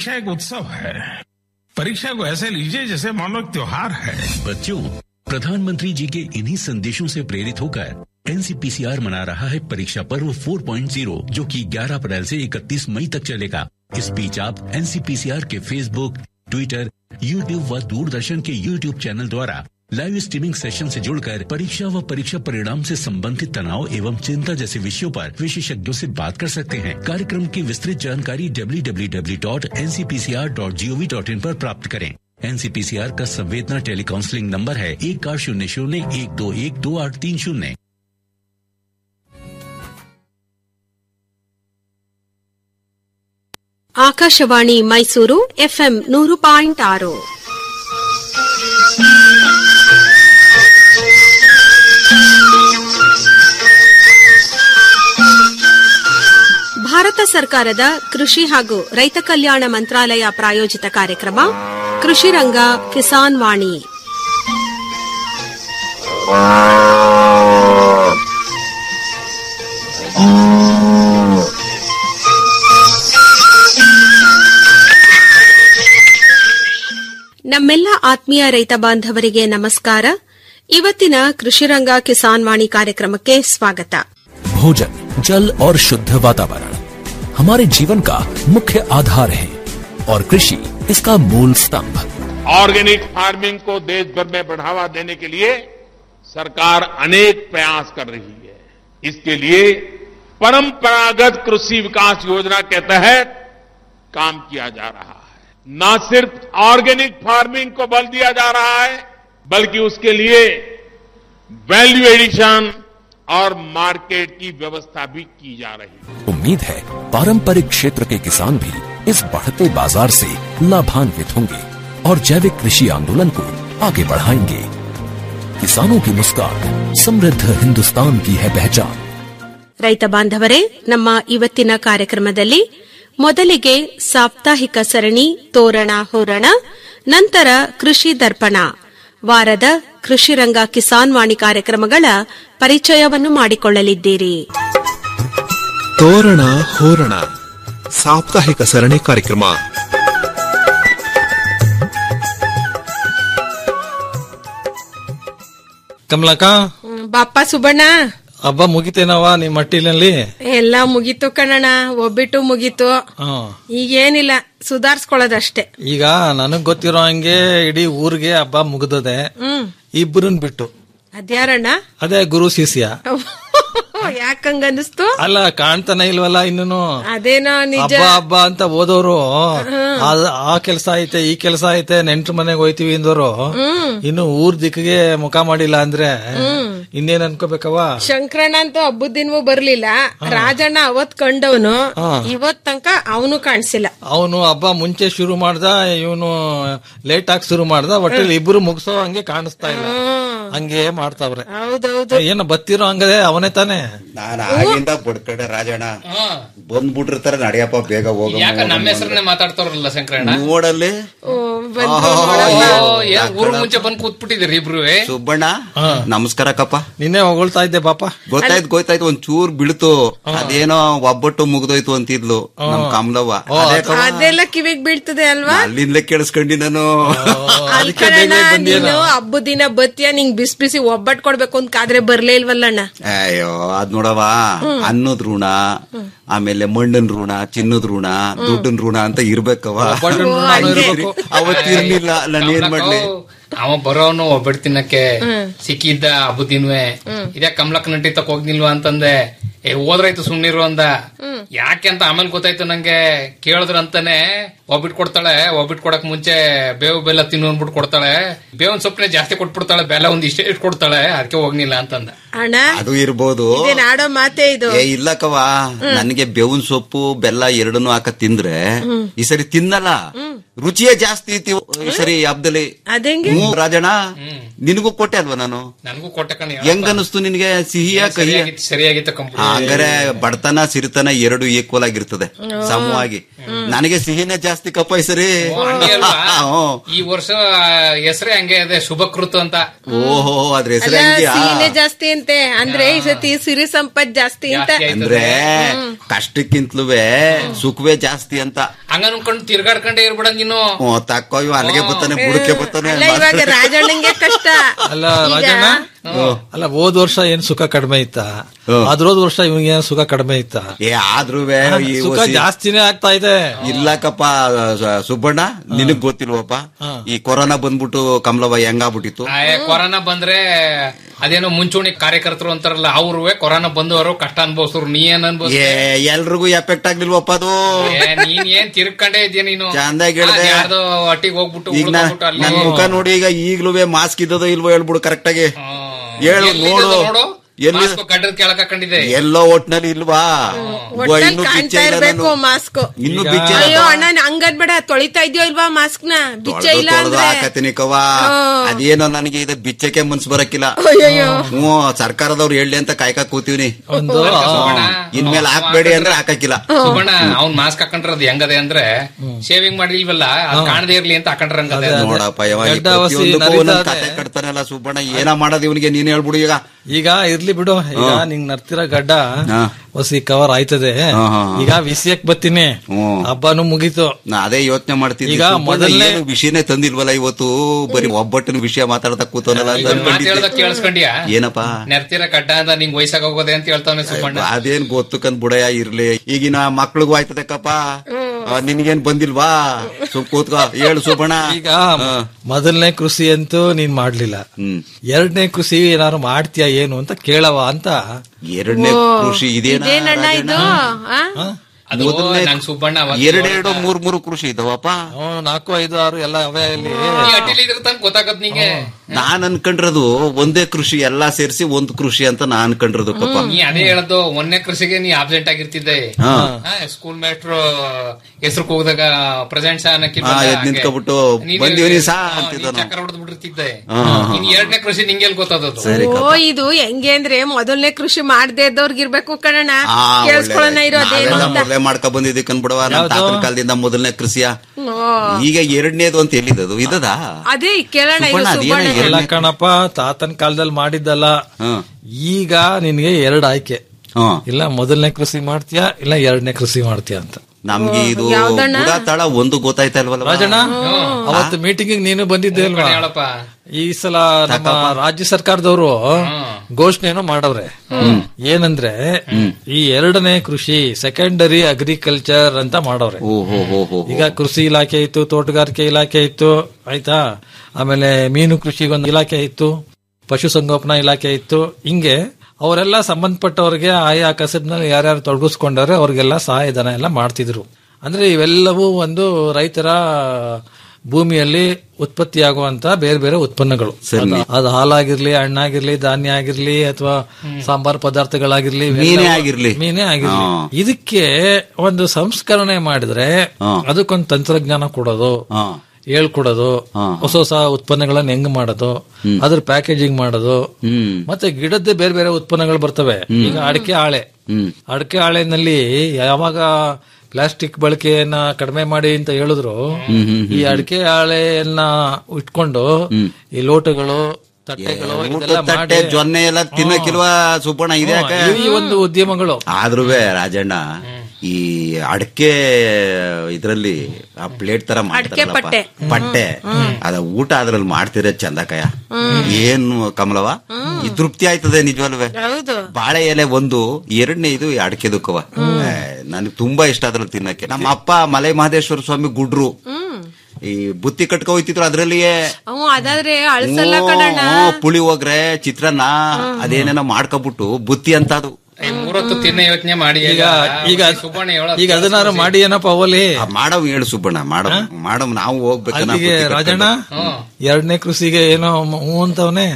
परीक्षा एक उत्सव है परीक्षा को ऐसे लीजिए जैसे मानो एक त्योहार है बच्चों प्रधानमंत्री जी के इन्हीं संदेशों से प्रेरित होकर एनसीपीसीआर मना रहा है परीक्षा पर्व 4.0 जो कि 11 अप्रैल से 31 मई तक चलेगा इस बीच आप एनसीपीसीआर के फेसबुक ट्विटर यूट्यूब व दूरदर्शन के यूट्यूब चैनल द्वारा लाइव स्ट्रीमिंग सेशन से जुड़कर परीक्षा व परीक्षा परिणाम से संबंधित तनाव एवं चिंता जैसे विषयों पर विशेषज्ञों से बात कर सकते हैं कार्यक्रम की विस्तृत जानकारी www.ncpcr.gov.in पर प्राप्त करें एनसीपीसीआर का संवेदना टेली काउंसलिंग नंबर है एक आठ शून्य शून्य एक दो एक दो आठ तीन शून्य ಆಕಾಶವಾಣಿ ಮೈಸೂರು ಎಫ್ಎಂ ನೂರು ಪಾಯಿಂಟ್ ಆರು ಭಾರತ ಸರ್ಕಾರದ ಕೃಷಿ ಹಾಗೂ ರೈತ ಕಲ್ಯಾಣ ಮಂತ್ರಾಲಯ ಪ್ರಾಯೋಜಿತ ಕಾರ್ಯಕ್ರಮ ಕೃಷಿ ರಂಗ ಕಿಸಾನ್ ವಾಣಿ ನಮ್ಮೆಲ್ಲ ಆತ್ಮೀಯ ರೈತ ಬಾಂಧವರಿಗೆ ನಮಸ್ಕಾರ ಇವತ್ತಿನ ಕೃಷಿರಂಗ ಕಿಸಾನ್ ವಾಣಿ ಕಾರ್ಯಕ್ರಮಕ್ಕೆ ಸ್ವಾಗತ भोजन जल और शुद्ध वातावरण हमारे जीवन का मुख्य आधार है और कृषि इसका मूल स्तंभ ऑर्गेनिक फार्मिंग को देश भर में बढ़ावा देने के लिए सरकार अनेक प्रयास कर रही है इसके लिए परंपरागत कृषि विकास योजना के तहत काम किया जा रहा है न सिर्फ ऑर्गेनिक फार्मिंग को बल दिया जा रहा है बल्कि उसके लिए वैल्यू एडिशन और मार्केट की व्यवस्था भी की जा रही है उम्मीद है पारंपरिक क्षेत्र के किसान भी इस बढ़ते बाजार से लाभान्वित होंगे और जैविक कृषि आंदोलन को आगे बढ़ाएंगे किसानों की मुस्कान समृद्ध हिंदुस्तान की है पहचान ರೈತ ಬಾಂಧವರೇ ನಮ್ಮ ಇವತ್ತಿನ ಕಾರ್ಯಕ್ರಮದಲ್ಲಿ ಮೊದಲಿಗೆ ಸಾಪ್ತಾಹಿಕ ಸರಣಿ ತೋರಣ ಹೋರಣ ನಂತರ ಕೃಷಿ ದರ್ಪಣ ವಾರದ ಕೃಷಿ ರಂಗ ಕಿಸಾನ್ ವಾಣಿ ಕಾರ್ಯಕ್ರಮಗಳ ಪರಿಚಯವನ್ನು ಮಾಡಿಕೊಳ್ಳಲಿದ್ದೀರಿ ತೋರಣ ಹೋರಣ ಸಾಪ್ತಾಹಿಕ ಸರಣಿ ಕಾರ್ಯಕ್ರಮ ಕಮಲಕ್ಕ ಬಾಪ್ಪ ಸುಬಣ್ಣ ಹಬ್ಬ ಮುಗಿತೇನವ ನಿಮ್ ಮಟ್ಟಿನಲ್ಲಿ ಎಲ್ಲ ಮುಗೀತು ಕಣಣ್ಣ ಒಬ್ಬಿಟ್ಟು ಮುಗೀತು ಹ್ಮ್. ಈಗೇನಿಲ್ಲ ಸುಧಾರ್ಸ್ಕೊಳ್ಳೋದಷ್ಟೇ ಈಗ ನನಗ್ ಗೊತ್ತಿರೋ ಹಂಗೆ ಇಡೀ ಊರಿಗೆ ಹಬ್ಬ ಮುಗ್ದದೆ ಹ್ಮ್ ಇಬ್ಬರನ್ ಬಿಟ್ಟು ಅದ್ಯಾರಣ್ಣ ಅದೇ ಗುರು ಶಿಷ್ಯ ಯಾಕಂಗ ಅನಿಸ್ತು ಅಲ್ಲ ಕಾಣ್ತಾನೆ ಇಲ್ವಲ್ಲ ಇನ್ನೂ ಅದೇನೋ ನಿಜ ಹಬ್ಬ ಹಬ್ಬ ಅಂತ ಓದೋರು ಆ- ಆ ಕೆಲ್ಸ ಐತೆ ಈ ಕೆಲ್ಸ ಐತೆ ನೆಂಟ್ರ ಮನೆಗೆ ಹೋಯ್ತಿವಿ ಅಂದೋರು ಇನ್ನು ಊರ್ ದಿಕ್ಕಿಗೆ ಮುಖ ಮಾಡಿಲ್ಲ ಅಂದ್ರೆ ಇನ್ನೇನ್ ಅನ್ಕೋಬೇಕವ ಶಂಕರಣ್ಣ ಅಂತೂ ಹಬ್ಬದ ದಿನವೂ ಬರ್ಲಿಲ್ಲ ರಾಜಣ್ಣ ಅವತ್ ಕಂಡವನು ಇವತ್ ತನಕ ಅವನು ಕಾಣಿಸಿಲ್ಲ ಅವನು ಹಬ್ಬ ಮುಂಚೆ ಶುರು ಮಾಡ್ದ ಇವನು ಲೇಟ್ ಆಗಿ ಶುರು ಮಾಡ್ದ ಒಟ್ಟಲ್ಲಿ ಇಬ್ರು ಮುಗಿಸೋ ಹಂಗೆ ಕಾಣಿಸ್ತಾ ಇಲ್ಲ ಹಂಗೆ ಮಾಡ್ತಾವ್ರೆ ಹೌದೌದು ಏನು ಬತ್ತಿರೋ ಹಂಗದೆ ಅವನೇ ತಾನೆ ನಾನು ಆಗಿಂದ ಬಡ್ಕಡೆ ರಾಜಣ್ಣ ಬಂದ್ಬಿಟ್ಟಿರ್ತಾರೆ ನಡಿಯಪ್ಪ ಬೇಗ ಹೋಗ ಯಾಕ ನಮ್ಮ ಹೆಸರನ್ನೇ ಮಾತಾಡ್ತಾರಲ್ಲ ಶಂಕರಣ್ಣ ನೋಡಲ್ಲಿ ಏನ್ ಊರ್ ಮುಂಚೆ ಬಂದ್ ಕೂತ್ಬಿಟ್ಟಿದ್ದೀರಿ ಇಬ್ರು ಸುಬ್ಬಣ್ಣ ನಮಸ್ಕಾರ ಕಪ್ಪ ನಿನ್ನೆ ಹೊಗಳ್ತಾ ಇದ್ದೆ ಪಾಪ ಗೊತ್ತಾಯ್ತು ಗೊತ್ತಾಯ್ತು ಒಂದ್ ಚೂರ್ ಬಿಡ್ತು ಅದೇನೋ ಒಬ್ಬಟ್ಟು ಮುಗ್ದೋಯ್ತು ಅಂತಿದ್ಲು ನಮ್ ಕಮಲವ್ವ ಅದೇ ಕವ್ವ. ಅದೆಲ್ಲ ಕಿವಿಗ್ ಬೀಳ್ತದೆ ಅಲ್ವಾ ಅಲ್ಲಿಂದಲೇ ಕೇಳಿಸ್ಕೊಂಡಿ ನಾನು ಅಲ್ ಕಣಣ್ಣ, ನೀನು ಹಬ್ಬದ ದಿನ ಬತ್ತಿಯ ನಿಂಗ್ ಬಿಸಿ ಬಿಸಿ ಒಬ್ಬಟ್ ಕೊಡ್ಬೇಕು ಅಂತ ಕಾದ್ರೆ ಬರ್ಲೇ ಇಲ್ವಲ್ಲಣ್ಣ ಅಯ್ಯೋ ಅದ್ ನೋಡವ ಅನ್ನದ ಋಣ ಆಮೇಲೆ ಮಣ್ಣನ್ ಋಣ ಚಿನ್ನದ ಋಣ ದುಡ್ಡನ್ ಋಣ ಅಂತ ಇರ್ಬೇಕವ ಅವತ್ತಿರ್ಲಿಲ್ಲ ನಾನು ಏನ್ ಮಾಡ್ಲಿ ಅವ ಬರೋನು ಒಬ್ಬಟ್ಟು ತಿನ್ನಕ್ಕೆ ಸಿಕ್ಕಿದ್ದ ಹಬ್ಬದ ದಿನವೇ ಇದೇ ಕಮಲಕ್ ನಟಿ ತಕ್ ಹೋಗ್ನಿಲ್ವಾ ಅಂತಂದೆ ಏ ಹೋದ್ರಾಯ್ತು ಸುಮ್ನಿರು ಅಂದ ಯಾಕೆ ಅಂತ ಆಮೇಲೆ ಗೊತ್ತಾಯ್ತು ನಂಗೆ ಕೇಳಿದ್ರಂತಾನೆ ಒಬ್ಬಿಟ್ ಕೊಡ್ತಾಳೆ ಒಬ್ಬಿಟ್ ಕೊಡಕ್ ಮುಂಚೆ ಬೇವು ಬೆಲ್ಲ ತಿನ್ನು ಅಂದ್ಬಿಟ್ಟು ಕೊಡ್ತಾಳೆ ಬೇವಿನ ಸೊಪ್ಪನೆ ಜಾಸ್ತಿ ಕೊಟ್ಬಿಡ್ತಾಳೆ ಬೆಲ್ಲ ಒಂದ್ ಇಷ್ಟೇ ಇಷ್ಟು ಕೊಡ್ತಾಳೆ ಅದಕ್ಕೆ ಹೋಗ್ನಿಲ್ಲ ಅಂತಂದ ಅಣ್ಣ ಅದು ಇರ್ಬೋದು ಇದೇನ್ ಆಡೋ ಮಾತೇ ಇದು ಏ ಇಲ್ಲಕವ ನನಗೆ ಬೇವಿನ ಸೊಪ್ಪು ಬೆಲ್ಲ ಎರಡನ್ನೂ ಹಾಕ ತಿಂದ್ರೆ ಈ ಸರಿ ತಿನ್ನಲ್ಲ ರುಚಿಯೇ ಜಾಸ್ತಿ ಐತಿ ಈ ಸರಿ ಹಬ್ಬದಲ್ಲಿ ಅದಂಗೆ ಹ್ಞೂ ರಾಜಣ್ಣ ನಿನಗೂ ಕೊಟ್ಟೆ ಅಲ್ವಾ ನಾನು ನನಗೂ ಕೊಟ್ಟೆ ಕಣಿ ಹೆಂಗ್ ಅನ್ನಿಸ್ತು ನಿನ್ಗೆ ಸಿಹಿಯ ಕಹಿಯ ಸರಿಯಾಗಿತ್ತು ಸರಿಯಾಗಿತ್ತು ಕಂಪ್ನಿ ಹಂಗಾರೆ ಬಡತನ ಸಿರಿತನ ಎರಡು ಈಕ್ವಲ್ ಆಗಿರ್ತದೆ ಸಮವಾಗಿ ನನಗೆ ಸಿಹಿನೇ ಜಾಸ್ತಿ ಕಪ್ಪ ಈ ಸರಿ ಹಂಗೆ ಅಲ್ವಾ ಹ್ಮ್. ಈ ವರ್ಷ ಹೆಸರೇ ಹಂಗೆ ಇದೆ ಶುಭಕೃತು ಅಂತ ಓಹೋ ಅದ್ರ ಹೆಸರು ಅಲ್ಲ ಹಂಗ್ಯಾ ಸೀನೆ ಜಾಸ್ತಿ ಅಂತೆ ಅಂದ್ರೆ ಈ ಸತಿ ಸಿರಿ ಸಂಪತ್ ಜಾಸ್ತಿ ಅಂತ ಜಾಸ್ತಿ ಆಯ್ತು. ಅಂದ್ರೆ ಕಷ್ಟಕ್ಕಿಂತಲೂ ಸುಖವೇ ಜಾಸ್ತಿ ಅಂತ ಹಂಗ ಅನ್ಕೊಂಡು ತಿರ್ಗಾಡ್ಕೊಂಡೇ ಇರ್ಬಿಡ ನೀನು ಹ್ಮ್, ತಕ್ಕೋ ಇವ ಅಲ್ಲಿಗೆ ಬರ್ತಾನೆ ಬುಡಕ್ಕೆ ಬರ್ತಾನೆ ಅಲ್ಲ ಇವಾಗ ರಾಜಣ್ಣಂಗೆ ಕಷ್ಟ ಅಲ್ಲ ಈಗ ರಾಜಣ್ಣ ಅಲ್ಲ ಹೋದ್ ವರ್ಷ ಏನ್ ಸುಖ ಕಡಿಮೆ ಇತ್ತ ಅದ್ರೋದ್ ವರ್ಷ ಇವಂಗ ಏನ್ ಸುಖ ಕಡಿಮೆ ಇತ್ತ ಏ ಆದ್ರೂ ಈ ಸುಖ ಒಸಿ- ಜಾಸ್ತಿನೇ ಆಗ್ತಾ ಇದೆ ಇಲ್ಲಕಪ್ಪ ಸ- ಸುಬ್ಬಣ್ಣ ನಿನಗ್ ಗೊತ್ತಿಲ್ವಪ್ಪ ಈ ಕೊರೋನಾ ಬಂದ್ಬಿಟ್ಟು ಕಮಲವ ಹೆಂಗಾಗ್ಬಿಟ್ಟಿತ್ತು ಆಯ್, ಕೊರೋನಾ ಬಂದ್ರೆ ಅದೇನೋ ಮುಂಚೂಣಿ ಕಾರ್ಯಕರ್ತರು ಅಂತಾರಲ್ಲ ಅವ್ರುವೆ ಕೊರೋನಾ ಬಂದವರು ಕಷ್ಟ ಅನ್ಭವಿಸ್ರು ನೀ ಏನ್ ಅನ್ಭವಿಸ್ ಏ ಎಲ್ರಿಗೂ ಎಫೆಕ್ಟ್ ಆಗ್ಲಿಲ್ವಪ್ಪ ಅದು ನೀನ್ ಏನ್ ತಿರ್ಕೊಂಡೇ ಇದೀಯ ನೀನು ಚಂದಾಗ್ ಹೇಳ್ದೆ. ಅದ್ ಯಾರ್ದೋ ಒಟ್ಟಿಗೆ ಹೋಗ್ಬಿಟ್ಟು ಈಗ ನಾ- ಉಳ್ಕೊಂಡ್ಬಿಟ್ಟು ಅಲ್ಲಿ ನನ್ ಮುಖ ನೋಡಿ ಈಗ ಈಗ್ಲೂ ಮಾಸ್ಕ್ ಇದ್ದದೋ ಇಲ್ವೋ ಹೇಳ್ಬಿಡು ಕರೆಕ್ಟ್ ಆಗಿ ಹೇಳು ಎಲ್ಲಿದೆ ನೋಡು ನೋಡು ಎಲ್ಲಿ ಮಾಸ್ಕ್ ಕಡ್ಡದ ಕೆಳಕ್ ಹಾಕೊಂಡಿದೆ ಎಲ್ಲೋ ಒಟ್ನಲ್ಲಿ ಇಲ್ವಾ ಒಟ್ಟಲ್ಲಿ ಇನ್ನು ಬಿಚ್ಚ ಕಾಣ್ತಾ ಇಲ್ಲ ಇರ್ಬೇಕು ನಾನು. ಮಾಸ್ಕ್ ಇನ್ನು ಈಗ- ಬಿಚ್ಚ ಅಯ್ಯೋ ಅಣ್ಣ ಹಂಗದ್ ಬೇಡ ತೊಳಿತಾ ಇದೆಯೋ ಇಲ್ವಾ ಮಾಸ್ಕ್ ನ ಬಿಚ್ಚ ಇಲ್ಲ ಅಂದ್ರೆ ಹಾಕತೀನಿ ಕವ ಅದೇನೋ ನನಗೆ ಇದು ಬಿಚ್ಚಕ್ಕೆ ಮನ್ಸು ಬರಕ್ಕಿಲ್ಲ ಅಯ್ಯಯ್ಯೋ. ಹ್ಞೂ ಸರ್ಕಾರದವ್ರು ಹೇಳಿ ಅಂತ ಕಾಯ್ಕ ಕೂತೀವ್ನಿ ಒಂದು ಇನ್ಮೇಲೆ ಹಾಕ್ಬೇಡಿ ಅಂದ್ರೆ ಹಾಕಕ್ಕಿಲ್ಲ ಸುಬ್ಬಣ್ಣ ಅವ್ನ್ ಮಾಸ್ಕ್ ಹಾಕೊಂಡ್ರದ್ ಹೆಂಗದೆ ಅಂದ್ರೆ ಶೇವಿಂಗ್ ಮಾಡಿಲ್ವಲ್ಲ ಅದ್ ಕಾಣದೇ ಇರ್ಲಿ ಅಂತ ಹಾಕೊಂಡ್ರಂಗದೆ ನೋಡಪ್ಪ ಯವ ಈ ಗಡ್ಡ ಹೊಸಿ ಪ್ರತಿಯೊಂದಕ್ಕೂ ಒಂದೊಂದ್ ನಡೀತಾ ಕತೆ ಇದೆ. ಕಟ್ತಾನಲ್ಲ ಸುಬ್ಬಣ್ಣ ಏನ ಮಾಡೋದು ಇವನಿಗೆ ನೀನ್ ಹೇಳ್ಬಿಡು ಈಗ ಈಗ ಇರ್ಲಿ ಬಿಡು ಈಗ ನಿಂಗ್ ನರ್ತಿರೋ ಗಡ್ಡ ಹಾ. ಹೊಸಿ ಕವರ್ ಆಯ್ತದೆ ಹಾ, ಹಾ, ಹಾ. ಈಗ ವಿಸಿಯಕ್ ಬತ್ತೀನಿ ಹ್ಮ್. ಹಬ್ಬನು ಮುಗೀತು ನಾ ಅದೇ ಯೋಚನೆ ಮಾಡ್ತಿದ್ದೆ ಈಗ ಸುಬ್ಬಣ್ಣ ಮೊದಲ್ನೇ- ಏನು ವಿಷಯನೇ ತಂದಿಲ್ವಲ್ಲ ಇವತ್ತು ಬರೀ ಒಬ್ಬಟ್ಟಿನ ವಿಷಯ ಮಾತಾಡ್ತಾ ಕೂತವನಲ್ಲ ಅಂತ ಮಾತು ಅನ್ಕೊಂಡಿದ್ದೆ. ಹೇಳ್ದ ಕೇಳಿಸ್ಕೊಂಡ್ಯಾ ಏನಪ್ಪ ನೆರ್ತಿರ ಕಡ್ಡ ಅಂತ ನಿಂಗ್ ವಯಸ್ಸಾಗ ಹೋಗೋದೆ ಅಂತ ಹೇಳ್ತಾವನೆ ಸುಬ್ಬಣ್ಣ ಅದೇನ್ ಗೊತ್ತು ಕಂದ್ ಬುಡಯ ಇರ್ಲಿ ಈಗಿನ ಮಕ್ಳಿಗೂ ಆಯ್ತದಕ್ಕಪ್ಪ ಆ, ನಿನ್ಗೇನ್ ಬಂದಿಲ್ವಾ ಸುಮ್ ಕೂತ್ಕೋ ಹೇಳು ಸುಬ್ಬಣ್ಣ ಈಗ ಮೊದಲನೇ ಕೃಷಿ ಅಂತೂ ನೀನ್ ಮಾಡ್ಲಿಲ್ಲ ಹ್ಮ್ ಎರಡನೇ ಕೃಷಿ ಏನಾದ್ರು ಮಾಡ್ತೀಯಾ ಏನು ಅಂತ ಕೇಳವ ಅಂತ ಎರಡನೇ ಕೃಷಿ ಇದೇನಾ ಇದೇನಣ್ಣ ಇದು ಆ? ಅದು ಮೊದಲನೇ ನಂಗ್ ಸುಬ್ಬಣ್ಣ ಅವತ್ತು ಎರಡೆರಡು ಮೂರ್ ಮೂರು ಕೃಷಿ ಇದಾವಪ್ಪ ಹ್ಮ್, ನಾಲ್ಕು ಐದು ಆರು ಎಲ್ಲ ಅವೇ ಇಲ್ಲಿ ಈ ಅಟ್ಟಿಲಿ ಇದ್ರ ತನಕ ಗೊತ್ತಾಗತ್ ನಿಂಗೆ ನಾನ್ ಅನ್ಕೊಂಡ್ರದು ಒಂದೇ ಕೃಷಿ ಎಲ್ಲಾ ಸೇರಿಸಿ ಒಂದ್ ಕೃಷಿ ಅಂತ ನಾನ್ ಅನ್ಕೊಂಡ್ರದು ಪಾಪ ನೀ ಅದೇ ಹೇಳದ್ದು ಒಂದನೇ ಕೃಷಿಗೆ ನೀ ಆಬ್ಸೆಂಟ್ ಆಗಿರ್ತಿದ್ದೆ ಹಾ. ಸ್ಕೂಲ್ ಮೇಟ್ರು ಹೆಸರು ಹೋಗದಾಗ ಪ್ರೆಸೆಂಟ್ ಸಹ ಅನ್ನಕ್ಕಿಲ್ಲ ಹಾ, ಎದ್ ನಿಂತ್ಕೊಬಿಟ್ಟು ಬಂದಿವ್ನಿ ಸಾ ಅಂತಿದ್ದ ನಾವು. ಚಕ್ರ ಹೊಡೆದ್ ಬಿಟ್ಟಿರ್ತಿದ್ದೆ ಹಾ, ಹಾ, ಹಾ. ಇನ್ ಎರಡನೇ ಕೃಷಿ ನಿಂಗೆಲ್ ಗೊತ್ತಾದದ್ದು ಸರಿ ಓ ಇದು ಹೆಂಗೆ ಅಂದ್ರೆ ಮೊದಲನೇ ಕೃಷಿ ಮಾಡದೇ ಇದ್ದವ್ರಿಗಿರ್ಬೇಕು ಕಣಣ್ಣ ಆ, ಕೇಳಿಸ್ಕೊಳ್ಳೋಣ ಒಳ್ಳೆ. ಇರೋದೇನು ನಾವೆಲ್ಲ ಅಂತ ಮೊದಲೇ ಮಾಡ್ಕೊ ಬಂದಿದ್ದಕ್ಕೆ ಅನ್ಬಿಡವ ನಮ್ಮ ತಾತನ ಕಾಲದಿಂದ ಮೊದಲನೇ ಕೃಷಿಯ ಓ, ಈಗ ಎರಡನೇದು ಅಂತ ಎಲ್ಲಿದದು ಇದದ ಅದೇ ಕೇಳೋಣ ಇದು ಸುಬ್ಬಣ್ಣ, ಅದೇನೋ ಸುಬ್ಬಣ್ಣ ಎರಡ್ನೇ- ಎಲ್ಲ ಕಣಪ್ಪ ತಾತನ ಕಾಲದಲ್ಲಿ ಮಾಡಿದ್ದಲ್ಲ ಹ್ಮ್ ಈಗ ನಿನ್ಗೆ ಎರಡು ಆಯ್ಕೆ ಹ್ಮ್ ಇಲ್ಲ ಮೊದಲನೇ ಕೃಷಿ ಮಾಡ್ತೀಯಾ ಇಲ್ಲ ಎರಡನೇ ಕೃಷಿ ಮಾಡ್ತೀಯಾ ಅಂತ ನಮ್ಗೆ ಇದು ಯಾವ್ದಣ್ಣ? ಬುಡ ತಳ ಒಂದು ಗೊತ್ತಾಯ್ತಾ ಇಲ್ವಲ್ಲ ರಾಜಣ್ಣ ಅವತ್ತು ಮೀಟಿಂಗ್ ನೀನು ಬಂದಿದ್ದೆ ಅಲ್ವಾ ಹೇಳಪ್ಪ ಈ ಸಲ ನಮ್ಮ ರಾಜ್ಯ ಸರ್ಕಾರದವರು ಘೋಷಣೆಯನ್ನು ಮಾಡವ್ರೆ ಏನಂದ್ರೆ ಈ ಎರಡನೇ ಕೃಷಿ ಸೆಕೆಂಡರಿ ಅಗ್ರಿಕಲ್ಚರ್ ಅಂತ ಮಾಡವ್ರೆ ಓ ಹೋ ಹೋ ಹೋ ಈಗ ಕೃಷಿ ಇಲಾಖೆ ಇತ್ತು ತೋಟಗಾರಿಕೆ ಇಲಾಖೆ ಇತ್ತು ಆಯ್ತಾ ಆಮೇಲೆ ಮೀನು ಕೃಷಿಗೊಂದು ಇಲಾಖೆ ಇತ್ತು ಪಶುಸಂಗೋಪನಾ ಇಲಾಖೆ ಇತ್ತು ಹಿಂಗೆ ಅವರೆಲ್ಲ ಸಂಬಂಧಪಟ್ಟವ್ರಿಗೆ ಆಯಾ ಕಸಬ್ನಲ್ಲಿ ಯಾರ್ಯಾರು ತೊಡಗಿಸ್ಕೊಂಡವ್ರೆ ಅವ್ರಿಗೆಲ್ಲ ಸಹಾಯಧನ ಎಲ್ಲ ಮಾಡ್ತಿದ್ರು ಅಂದ್ರೆ ಇವೆಲ್ಲವೂ ಒಂದು ರೈತರ ಭೂಮಿಯಲ್ಲಿ ಉತ್ಪತ್ತಿಯಾಗುವಂತ ಬೇರೆ ಬೇರೆ ಉತ್ಪನ್ನಗಳು ಅದು- ಅದು ಹಾಲಾಗಿರ್ಲಿ ಹಣ್ಣಾಗಿರ್ಲಿ ಧಾನ್ಯ ಆಗಿರ್ಲಿ ಅಥವಾ ಸಾಂಬಾರ್ ಪದಾರ್ಥಗಳಾಗಿರ್ಲಿ ಇವೆಲ್ಲವೂ- ಮೀನೇ ಆಗಿರ್ಲಿ. ಮೀನೇ ಆಗಿರ್ಲಿ ಹಾ. ಇದಕ್ಕೆ ಒಂದು ಸಂಸ್ಕರಣೆ ಮಾಡಿದ್ರೆ ಹಾ. ಅದಕ್ಕೊಂದು ತಂತ್ರಜ್ಞಾನ ಕೊಡೋದು ಹಾ ಹೇಳ್ಕೊಡೋದು ಹಾ. ಹೊಸ ಹೊಸ ಉತ್ಪನ್ನಗಳನ್ನ ಹೆಂಗ್ ಮಾಡೋದು ಅದ್ರ ಪ್ಯಾಕೇಜಿಂಗ್ ಮಾಡೋದು ಹ್ಮ್ ಮತ್ತೆ ಗಿಡದ್ದೇ ಬೇರೆ ಬೇರೆ ಉತ್ಪನ್ನಗಳು ಬರ್ತವೆ ಈಗ ಅಡಿಕೆ ಹಾಳೆ ಹ್ಮ್ ಅಡಿಕೆ ಹಾಳೆನಲ್ಲಿ ಯಾವಾಗ ಪ್ಲಾಸ್ಟಿಕ್ ಬಳಕೆಯನ್ನ ಕಡಿಮೆ ಮಾಡಿ ಅಂತ ಹೇಳಿದ್ರು ಈ ಅಡಿಕೆ ಹಾಳೆಯನ್ನ ಇಟ್ಕೊಂಡು ಈ ಲೋಟಗಳು ತಟ್ಟೆಗಳು ಊಟದ ಇದೆಲ್ಲ ತಟ್ಟೆ ಮಾಡಿ ಜೊನ್ನೆ ಎಲ್ಲ ತಿನ್ನಕ್ಕಿಲ್ವಾ ಸುಬ್ಬಣ್ಣ ಇದೆ ಯಾಕೆ ಈ ಒಂದು ಉದ್ಯಮಗಳು ಆದ್ರೂ ರಾಜಣ್ಣ ಈ ಅಡಕೆ ಇದ್ರಲ್ಲಿ ಆ ಪ್ಲೇಟ್ ತರ ಮಾಡ್ತಾರಲ್ಲಪ್ಪ ಪಟ್ಟೆ. ಪಟ್ಟೆ ಅದ ಊಟ ಅದ್ರಲ್ಲಿ ಮಾಡ್ತಿರ ಚಂದಕಯ ಏನು ಕಮಲವ ಈ ತೃಪ್ತಿ ಆಯ್ತದೆ ನಿಜವಲ್ವೇ ಹೌದು ಬಾಳೆ ಎಲೆ ಒಂದು ಎರಡನೇ ಇದು ಈ ಅಡಕೆ ದುಕ್ಕವ ನನಗೆ ತುಂಬಾ ಇಷ್ಟ ಅದ್ರಲ್ಲಿ ತಿನ್ನಕ್ಕೆ ನಮ್ಮ ಅಪ್ಪ ಮಲೆ ಮಹದೇಶ್ವರ ಸ್ವಾಮಿ ಗುಡ್ರು ಈ ಬುತ್ತಿ ಕಟ್ಕೊ ಹೋಯ್ತಿದ್ರು ಅದ್ರಲ್ಲಿಯೇ ಅವ್ ಅದಾದ್ರೆ ಅಳ್ಸಲ್ಲ ಕಣಣ್ಣ ಹ್ಞೂ, ಪುಳಿ ಹೋಗ್ರೆ ಚಿತ್ರಾನ್ನ ಅದೇನೇನೋ ಮಾಡ್ಕೊಬಿಟ್ಟು ಬುತ್ತಿ ಅಂತ ಅದು ಗೊಬ್ಬರ ತಿನ್ನ ಯೋಚನೆ ಮಾಡಿ ಈಗ ಈಗ ಸುಬ್ಬಣ್ಣ ಹೇಳೋದು ಈಗ ಅದನ್ನಾರು ಮಾಡಿ ಏನಪ್ಪ ಅವಲಿ ಮಾಡವ್ ಹೇಳು ಸುಬ್ಬಣ್ಣ ಮಾಡವ್ ಮಾಡವ್ ನಾವು ಹೋಗ್ಬೇಕು ನಾವು ಅಲ್ಲಿಗೆ ಬುತ್ತಿ ರಾಜಣ್ಣ ಎರಡನೇ ಕೃಷಿಗೆ ಏನೋ ಮ- ಹ್ಞೂ ಅಂತವನೇ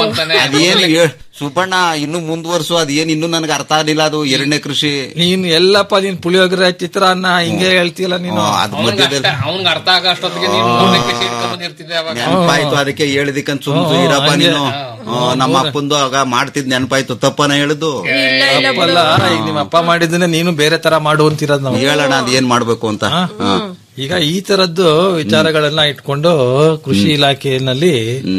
ಅದೇನು ಹೇಳ್- ಸುಬ್ಬಣ್ಣ ಇನ್ನು ಮುಂದುವರ್ಸು ಅದೇನ್ ಇನ್ನು ನನಗೆ ಅರ್ಥ ಆಗ್ಲಿಲ್ಲ ಅದು ಎರಡನೇ ಕೃಷಿ ನೀನ್ ಎಲ್ಲಪ್ಪ ನೀನ್ ಪುಳಿಯೋಗರೆ ಚಿತ್ರಾನ್ನ ಹಿಂಗೆ ಹೇಳ್ತೀಯಲ್ಲ ನೀನು ಅದ್ ಮಧ್ಯದಲ್ಲಿ ಅವ್ನ್ಗ್ ಅರ್ಥ ಆಗೋ ಅಷ್ಟೊತ್ತಿಗೆ ನೀನು ಮೂರನೇ ಕೃಷಿ ಹಿಡ್ಕೊಂಡ್ ಬಂದಿರ್ತಿದ್ದೆ ಅವಾಗ ನೆನಪಾಯ್ತು ಅದಕ್ಕೆ ಹೇಳಿದಿಕ್ಕಂತ ಸುಮ್ ಹ್ಮ್, ಇರಪ್ಪ ಹಂಗೆ. ನೀನು ಹ್ಮ್, ನಮ್ಮ ಅಪ್ಪಂದು ಆಗ ಮಾಡ್ತಿದ್ ನೆನಪಾಯ್ತು ತಪ್ಪನ ಹೇಳುದು ಅಪ್ಪಲ್ಲ ಈಗ ನಿಮ್ಮ ಅಪ್ಪ ಮಾಡಿದ್ದನ್ನೇ ನೀನು ಬೇರೆ ತರ ಮಾಡು ಅಂತಿರೋದ್ ನಾವು ಹೇಳೋಣ ಅದ್ ಏನ್ ಮಾಡ್ಬೇಕು ಅಂತ ಹ. ಈಗ ಈ ತರದ್ದು ವಿಚಾರಗಳೆಲ್ಲ ಇಟ್ಕೊಂಡು ಕೃಷಿ ಇಲಾಖೆಯಲ್ಲಿ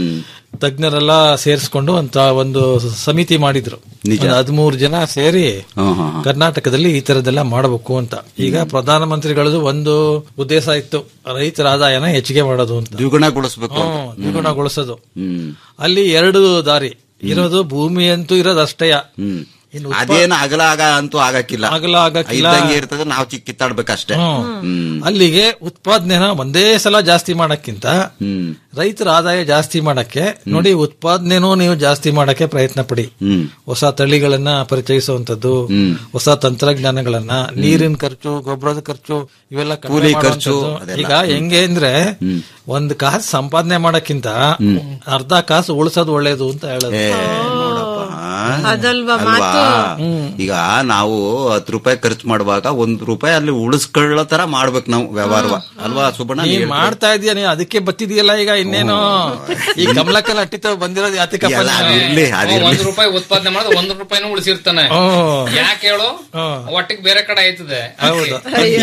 ತಜ್ಞರೆಲ್ಲ ಸೇರಿಸ್ಕೊಂಡು ಅಂತ ಒಂದು ಸಮಿತಿ ಮಾಡಿದ್ರು ಒಂದು ಹದಿಮೂರು ಜನ ಸೇರಿ ಹ್ಮ್, ಹ್ಮ್, ಹ್ಮ್. ಕರ್ನಾಟಕದಲ್ಲಿ ಈ ತರದೆಲ್ಲ ಮಾಡಬೇಕು ಅಂತ ಈಗ ಪ್ರಧಾನಮಂತ್ರಿಗಳದು ಒಂದು ಉದ್ದೇಶ ಇತ್ತು ರೈತರ ಆದಾಯನ ಹೆಚ್ಚಿಗೆ ಮಾಡೋದು ಅಂತ ದ್ವಿಗುಣಗೊಳಿಸ್ಬೇಕು ಅಂತ. ಹ್ಮ್, ದ್ವಿಗುಣಗೊಳಿಸೋದು ಹ್ಮ್ ಅಲ್ಲಿ ಎರಡು ದಾರಿ ಇರೋದು ಭೂಮಿ ಅಂತೂ ಇರೋದಷ್ಟೇಯ ಹ್ಮ್ ಇನ್ನು ಉತ್ಪ- ಅದೇನು ಅಗಲ ಆಗ ಅಂತೂ ಆಗಕ್ಕಿಲ್ಲ ಅಗಲ ಆಗಕ್ಕಿಲ್ಲ. ಇದ್ದಂಗೆ ಇರ್ತದೆ ನಾವು ಚಿಕ್ಕ ಕಿತ್ತಾಡ್ಬೇಕಷ್ಟೇ ಹ್ಮ್. ಹ್ಮ್ ಅಲ್ಲಿಗೆ ಉತ್ಪಾದನೆನ ಒಂದೇ ಸಲ ಜಾಸ್ತಿ ಮಾಡಕ್ಕಿಂತ ಹ್ಮ್ ರೈತರ ಆದಾಯ ಜಾಸ್ತಿ ಮಾಡಕ್ಕೆ ನೋಡಿ ಉತ್ಪಾದನೆನೂ ನೀವು ಜಾಸ್ತಿ ಮಾಡಕ್ಕೆ ಪ್ರಯತ್ನ ಪಡಿ ಹ್ಮ್ ಹೊಸ ತಳಿಗಳನ್ನ ಪರಿಚಯಿಸುವಂತದ್ದು ಹೊಸ ತಂತ್ರಜ್ಞಾನಗಳನ್ನ ನೀರಿನ ಖರ್ಚು ಗೊಬ್ಬರದ ಖರ್ಚು ಇವೆಲ್ಲ ಕಡಿಮೆ ಕೂಲಿ ಖರ್ಚು, ಮಾಡುವಂಥದ್ದು. ಅದೆಲ್ಲ. ಈಗ ಹೆಂಗೆ ಅಂದ್ರೆ ಒಂದ್ ಕಾಸು ಸಂಪಾದನೆ ಮಾಡಕ್ಕಿಂತ ಅರ್ಧ ಕಾಸು ಉಳಿಸೋದು ಒಳ್ಳೇದು ಅಂತ ಹೇಳೋದು ಏ, ನೋಡಪ್ಪ, ಆ? ಅದಲ್ವಾ ಅಲ್ವಾ? ಮಾತು ಈಗ ನಾವು ಹತ್ತು ರೂಪಾಯಿ ಖರ್ಚು ಮಾಡುವಾಗ ಒಂದ್ ರೂಪಾಯಿ ಅಲ್ಲಿ ಉಳಿಸ್ಕೊಳ್ಳೋ ತರ ಮಾಡ್ಬೇಕು ನಾವು ವ್ಯವಹಾರ ಅಲ್ವಾ ಸುಬ್ಬಣ್ಣ ನೀ ನೀ ಹೇಳ್ತೀಯ? ಮಾಡ್ತಾ ಇದೀಯ ನೀ ಅದಕ್ಕೆ ಬತ್ತಿದೀಯಲ್ಲ ಈಗ ಇನ್ನೇನು ಈ ಕಮಲಕ್ಕಲ್ಲಿ ಅಟ್ಟಿತ ಬಂದಿರೋದು ಯಾತಕಪ್ಪ ಎಲ್ಲ ನೀನು? ಅದಿರ್ಲಿ ಅದಿರ್ಲಿ ಒಂದ್ ರೂಪಾಯಿ ಉತ್ಪಾದನೆ ಮಾಡೋದು ಒಂದ್ ರೂಪಾಯಿನೂ ಉಳಿಸಿರ್ತಾನೆ ಹ್ಮ್. ಯಾಕೆ ಹೇಳು ಒಟ್ಟಿಗೆ ಬೇರೆ ಕಡೆ ಆಯ್ತದೆ ಹೌದು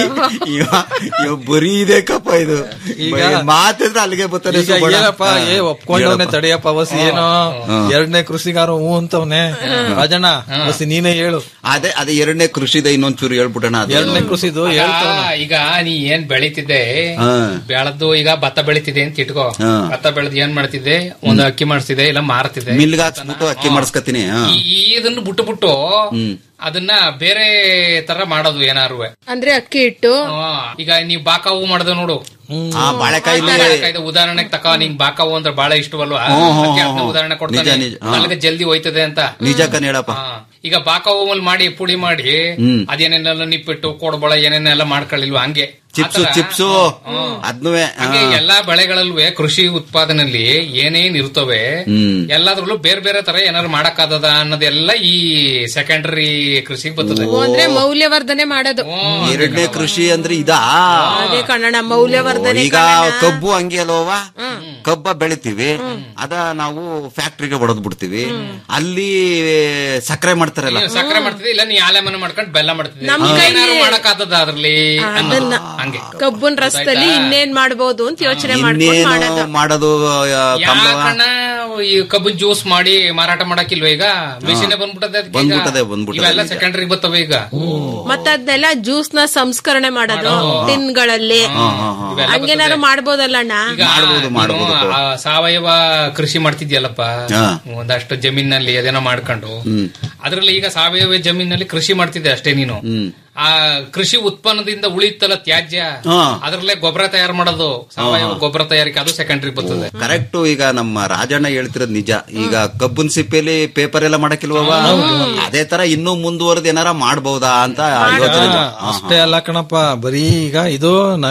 ಇವ ಇವ ಬರೀ ಇದೆ ಕಪ್ಪ ಇದು ಈಗ- ಮಾತಿದ್ರೆ ಅಲ್ಲಿಗೆ ಬರ್ತಾನೆ ಈಗ ಸುಬ್ಬಣ್ಣ. ಏನಪ್ಪ ಏ ಒಪ್ಕೊಂಡವನೆ ಹೇಳಪ್ಪ. ತಡೆಯಪ್ಪ ವಸಿ ಏನೋ ಎರಡನೇ ಕೃಷಿಗಾರ ಹೂ ಅಂತವನೆ ರಾಜಣ್ಣ ವಸಿ ನೀನೇ ಹೇಳು ಅದೇ ಅದೇ ಎರಡನೇ ಕೃಷಿದ ಇನ್ನೊಂದ್ ಚೂರು ಹೇಳ್ಬಿಟ್ಟಣ ಅದು ಎರಡನೇ ಕೃಷಿದು ಹೇಳ್ತಾವ ಈಗ ನೀ ಏನ್ ಬೆಳಿತಿದ್ದೆ ಹಾ. ಬೆಳೆದು ಈಗ ಭತ್ತ ಬೆಳಿತಿದೆ ಅಂತ ಇಟ್ಕೋ ಹಾ. ಭತ್ತ ಬೆಳೆದು ಏನ್ ಮಾಡ್ತಿದ್ದೆ ಒಂದು ಅಕ್ಕಿ ಮಾಡಿಸ್ತಿದೆ ಇಲ್ಲ ಮಾರ್ತಿದೆ ಮಿಲ್ಗೆ ಹಾಕ್ಸ್ಬಿಟ್ಟು ಅಕ್ಕಿ ಮಾಡಿಸ್ಕತೀನಿ ಹಾ. ಈ ಇದನ್ನ ಬಿಟ್ಟು ಬಿಟ್ಟು ಹ್ಮ್ ಅದನ್ನ ಬೇರೆ ತರ ಮಾಡೋದು ಏನಾರು ಅಂದ್ರೆ ಅಕ್ಕಿ ಹಿಟ್ಟು ಈಗ ನೀವ್ ಬಾಕಾವು ಮಾಡ್ದೆ ನೋಡು ಆ ಬಾಳೆಕಾಯಿಲಿ ಬಾಳೆಕಾಯ್ದು ಉದಾಹರಣೆಗೆ ತಕ ನಿಂಗ್ ಬಾಕಾವು ಅಂದ್ರೆ ಬಹಳ ಇಷ್ಟವಲ್ವಾ ಹ್ಮ್, ಹ್ಮ್, ಅದಕ್ಕೆ ಹ್ಮ್, ಅದನ್ನ ಹ್ಮ್. ಉದಾಹರಣೆ ನಿಜ, ಕೊಡ್ತಾನೆ ನಿಜ. ಹಾ. ಅಲ್ಲಿಗೆ ಜಲ್ದಿ ಹೋಯ್ತದೆ ಅಂತ ನಿಜ ಕಣ್ ಹೇಳಪ್ಪ ಹಾ. ಈಗ ಬಾಕಾವು ಮಾಡಿ ಪುಡಿ ಮಾಡಿ ಹ್ಮ್. ಅದೇನೇನೆಲ್ಲ ನಿಪ್ಪಿಟ್ಟು ಕೋಡ್ಬಳ ಏನೇನೆಲ್ಲ ಮಾಡ್ಕೊಳ್ಳಿಲ್ವಾ ಹಂಗೆ ಚಿಪ್ಸು ಆತರ- ಚಿಪ್ಸು ಅದ್ನು ಹಂಗೆ ಎಲ್ಲಾ ಬೆಳೆಗಳಲ್ಲೂ ಕೃಷಿ ಉತ್ಪಾದನೆಯಲ್ಲಿ ಏನೇನ್ ಇರ್ತವೆ ಹ್ಮ್ ಎಲ್ಲಾದ್ರಲ್ಲೂ ಬೇರೆ ಬೇರೆ ತರ ಏನಾದ್ರು ಮಾಡಕ್ಕಾದದ ಅನ್ನೋದೆಲ್ಲ ಈ ಸೆಕೆಂಡರಿ ಕೃಷಿಗೆ ಬರ್ತದೆ ಓ, ಅಂದ್ರೆ ಮೌಲ್ಯವರ್ಧನೆ ಮಾಡೋದು ಎರಡನೇ ಕೃಷಿ ಅಂದ್ರೆ ಇದಾ ಅದೇ ಕನ್ನಡ ಮೌಲ್ಯವರ್ಧನೆ ಈಗ ಕಬ್ಬು ಹಂಗೆ ಅಲ್ವಾ ಕಬ್ಬ ಬೆಳಿತೀವಿ ಅದ ನಾವು ಫ್ಯಾಕ್ಟ್ರಿಗೆ ಹೊಡೆದ್ ಬಿಡ್ತೀವಿ ಅಲ್ಲಿ ಸಕ್ಕರೆ ಮಾಡ್ತಾರಲ್ಲ ಸಕ್ಕರೆ ಮಾಡ್ತಿದ್ದೆ ಇಲ್ಲ ನೀ ಆಲೆ ಮನೆ ಮಾಡ್ಕೊಂಡು ಬೆಲ್ಲ ಮಾಡ್ತಿದ್ದೆ ನಮ್ ಏನಾದ್ರು ಕೈಲಿ- ಮಾಡಕ್ಕಾದದ ಅದ್ರಲ್ಲಿ ಅದನ್ನ ಹಂಗೆ ಕಬ್ಬನ್ ರಸದಲ್ಲಿ ಇನ್ನೇನ್ ಮಾಡ್ಬೋದು ಅಂತ ಯೋಚನೆ ಮಾಡ್ಕೊಂಡು ಇನ್ನೇನು ಮಾಡೋದು ಮಾಡೋದು ಆ, ಕಮಲವ್ವ? ಯಾಕಣ್ಣ ಈ ಕಬ್ಬನ್ ಜ್ಯೂಸ್ ಮಾಡಿ ಮಾರಾಟ ಮಾಡಕ್ಕಿಲ್ವ ಈಗ ಮಿಷಿನ್ ಬಂದ್ಬಿಟ್ಟದೆ ಅದ್ಕೆ ಈಗ. ಬಂದ್ಬಿಟ್ಟದೆ, ಬಂದ್ಬಿಟ್ಟದೆ ಇವೆಲ್ಲ ನಿಜ. ಸೆಕೆಂಡರಿ ಬರ್ತವೆ ಈಗ ಮತ್ತೆ ಅದನ್ನೆಲ್ಲ ಜ್ಯೂಸ್ ನ ಸಂಸ್ಕರಣೆ ಮಾಡೋದು ಟಿನ್ಗಳಲ್ಲಿ ಇವೆಲ್ಲ ಹಂಗೇನಾದ್ರು ಮಾಡ್ಬೋದಲ್ಲಣ್ಣ ಈಗ ಮಾಡ್ಬೋದು, ಮಾಡ್ಬೋದು. ನೀನು ಆ ಸಾವಯವ ಕೃಷಿ ಮಾಡ್ತಿದ್ಯಲ್ಲಪ್ಪ ಹಾ. ಒಂದಷ್ಟು ಜಮೀನಲ್ಲಿ ಅದೇನೋ ಮಾಡ್ಕೊಂಡು ಹ್ಮ್ ಅದ್ರಲ್ಲಿ ಈಗ ಸಾವಯವ ಜಮೀನಲ್ಲಿ ಕೃಷಿ ಮಾಡ್ತಿದ್ದೆ ಅಷ್ಟೇ ನೀನು ಹ್ಮ್ ಆ ಕೃಷಿ ಉತ್ಪನ್ನದಿಂದ ಉಳಿತಲ್ಲ ತ್ಯಾಜ್ಯ ಹಾ. ಅದ್ರಲ್ಲೇ ಗೊಬ್ಬರ ತಯಾರು ಮಾಡೋದು ಸಾವಯವ ಗೊಬ್ಬರ ತಯಾರಿಕೆ ಅದು ಸೆಕೆಂಡರಿ ಬರ್ತದೆ ಕರೆಕ್ಟ್ ಈಗ ನಮ್ಮ ರಾಜಣ್ಣ ಹೇಳ್ತಿರೋದ್ ನಿಜ ಈಗ ಕಬ್ಬನ್ ಸಿಪ್ಪೆಲಿ ಪೇಪರ್ ಎಲ್ಲ ಮಾಡಕ್ಕಿಲ್ವವ ಅದೇ ತರ ಇನ್ನೂ ಮುಂದುವರೆದು ಏನಾರ ಮಾಡ್ಬಹುದಾ ಅಂತ ಯೋಚನೆ ಹಾ, ಅಷ್ಟೇ ಅಲ್ಲ ಕಣಪ್ಪ ಬರೀ ಈಗ ಇದು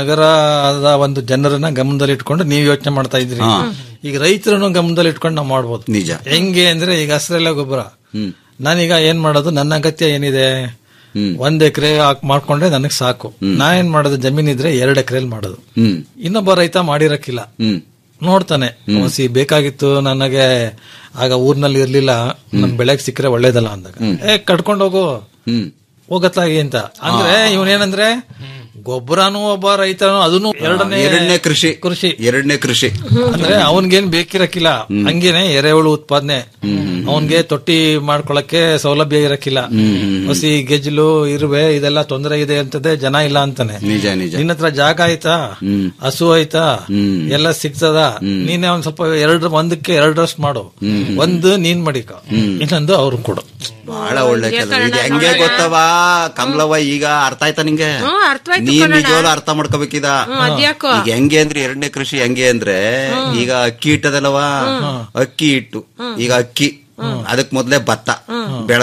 ನಗರದ ಒಂದು ಜನರನ್ನ ಗಮನದಲ್ಲಿ ಇಟ್ಕೊಂಡು ನೀವು ಯೋಚನೆ ಮಾಡ್ತಾ ಇದ್ರಿ ಈಗ ರೈತರನ್ನು ಗಮನದಲ್ಲಿ ಇಟ್ಕೊಂಡು ನಾವು ಮಾಡ್ಬೋದು ನಿಜ ಹೆಂಗೆ ಅಂದ್ರೆ ಈಗ ಹಸಿರೆಲ್ಲ ಗೊಬ್ಬರ ಹ್ಮ್ ನಾನೀಗ ಏನ್ ಮಾಡೋದು ನನ್ನ ಅಗತ್ಯ ಏನಿದೆ ಹ್ಮ್ ಒಂದ್ ಎಕರೆ ಮಾಡ್ಕೊಂಡ್ರೆ ನನಗ್ ಸಾಕು ನಾ ಏನ್ ಮಾಡೋದು ಜಮೀನ್ ಇದ್ರೆ ಎರಡ್ ಎಕರೆಲಿ ಮಾಡೋದು ಹ್ಮ್ ಇನ್ನೊಬ್ಬ ರೈತ ಮಾಡಿರಕ್ಕಿಲ್ಲ ಹ್ಮ್ ನೋಡ್ತಾನೆ ಸಿ ಬೇಕಾಗಿತ್ತು ನನಗೆ ಆಗ ಊರ್ನಲ್ಲಿ ಇರ್ಲಿಲ್ಲ ನಮ್ ಬೆಳೆಗ್ ಸಿಕ್ಕರೆ ಒಳ್ಳೇದಲ್ಲ ಅಂದಾಗ ಏ ಕಟ್ಕೊಂಡ್ ಹೋಗು ಹ್ಮ್ ಹೋಗತ್ಲಾಗಿ ಅಂತ ಅಂದ್ರೆ ಇವನೇನಂದ್ರೆ ಗೊಬ್ಬರನು ಒಬ್ಬ ರೈತನು ಅದನ್ನು ಎರಡನೇ ಎರಡನೇ ಕೃಷಿ ಕೃಷಿ ಎರಡನೇ ಕೃಷಿ ಅಂದ್ರೆ ಅವನ್ಗೇನ್ ಬೇಕಿರಕ್ಕಿಲ್ಲ ಹಂಗೇನೆ ಎರೆಹುಳು ಉತ್ಪಾದನೆ ಅವನ್ಗೆ ತೊಟ್ಟಿ ಮಾಡ್ಕೊಳಕ್ಕೆ ಸೌಲಭ್ಯ ಇರಕ್ಕಿಲ್ಲ ಹಸಿ ಗೆಜ್ಲು ಇರುವೆ ಇದೆಲ್ಲ ತೊಂದರೆ ಇದೆ ಅಂತದೆ ಜನ ಇಲ್ಲ ಅಂತಾನೆ ನಿಜ ನಿಜ ನಿನ್ನ ಹತ್ರ ಜಾಗ ಆಯ್ತಾ ಹ್ಮ್. ಹಸು ಆಯ್ತಾ ಹ್ಮ್. ಎಲ್ಲ ಸಿಗ್ತದ ನೀನೇ ಒಂದ್ ಸ್ವಲ್ಪ ಎರಡು ಒಂದಕ್ಕೆ ಎರಡರಷ್ಟು ಮಾಡು ಒಂದು ನೀನ್ ಮಡಿಕ ಇನ್ನೊಂದು ಅವ್ರು ಕೊಡು ಬಹಳ ಒಳ್ಳೆ ಕೆಲಸ ಇದು ಹೆಂಗೆ ಗೊತ್ತವ ಕಮಲವ್ವ ಈಗ ಅರ್ಥ ಆಯ್ತಾ ನಿಂಗೆ ಹ್ಮ್ ಅರ್ಥವಾಯ್ತು ನೀನ್ ಕನ್ನಡ ನಿಜವಾಗ್ಲೂ ಅರ್ಥ ಮಾಡ್ಕೋಬೇಕಿದ ಅದ್ಯಾಕೋ ಈಗ ಹೆಂಗೆ ಅಂದ್ರೆ ಎರಡನೇ ಕೃಷಿ ಹೆಂಗೆ ಅಂದ್ರೆ ಈಗ ಅಕ್ಕಿ ಇಟ್ಟದಲ್ವ ಅಕ್ಕಿ ಇಟ್ಟು ಈಗ ಅಕ್ಕಿ ಅದಕ್ ಮೊದ್ಲೇ ಭತ್ತ ಬೆಳೆದ್ವಿ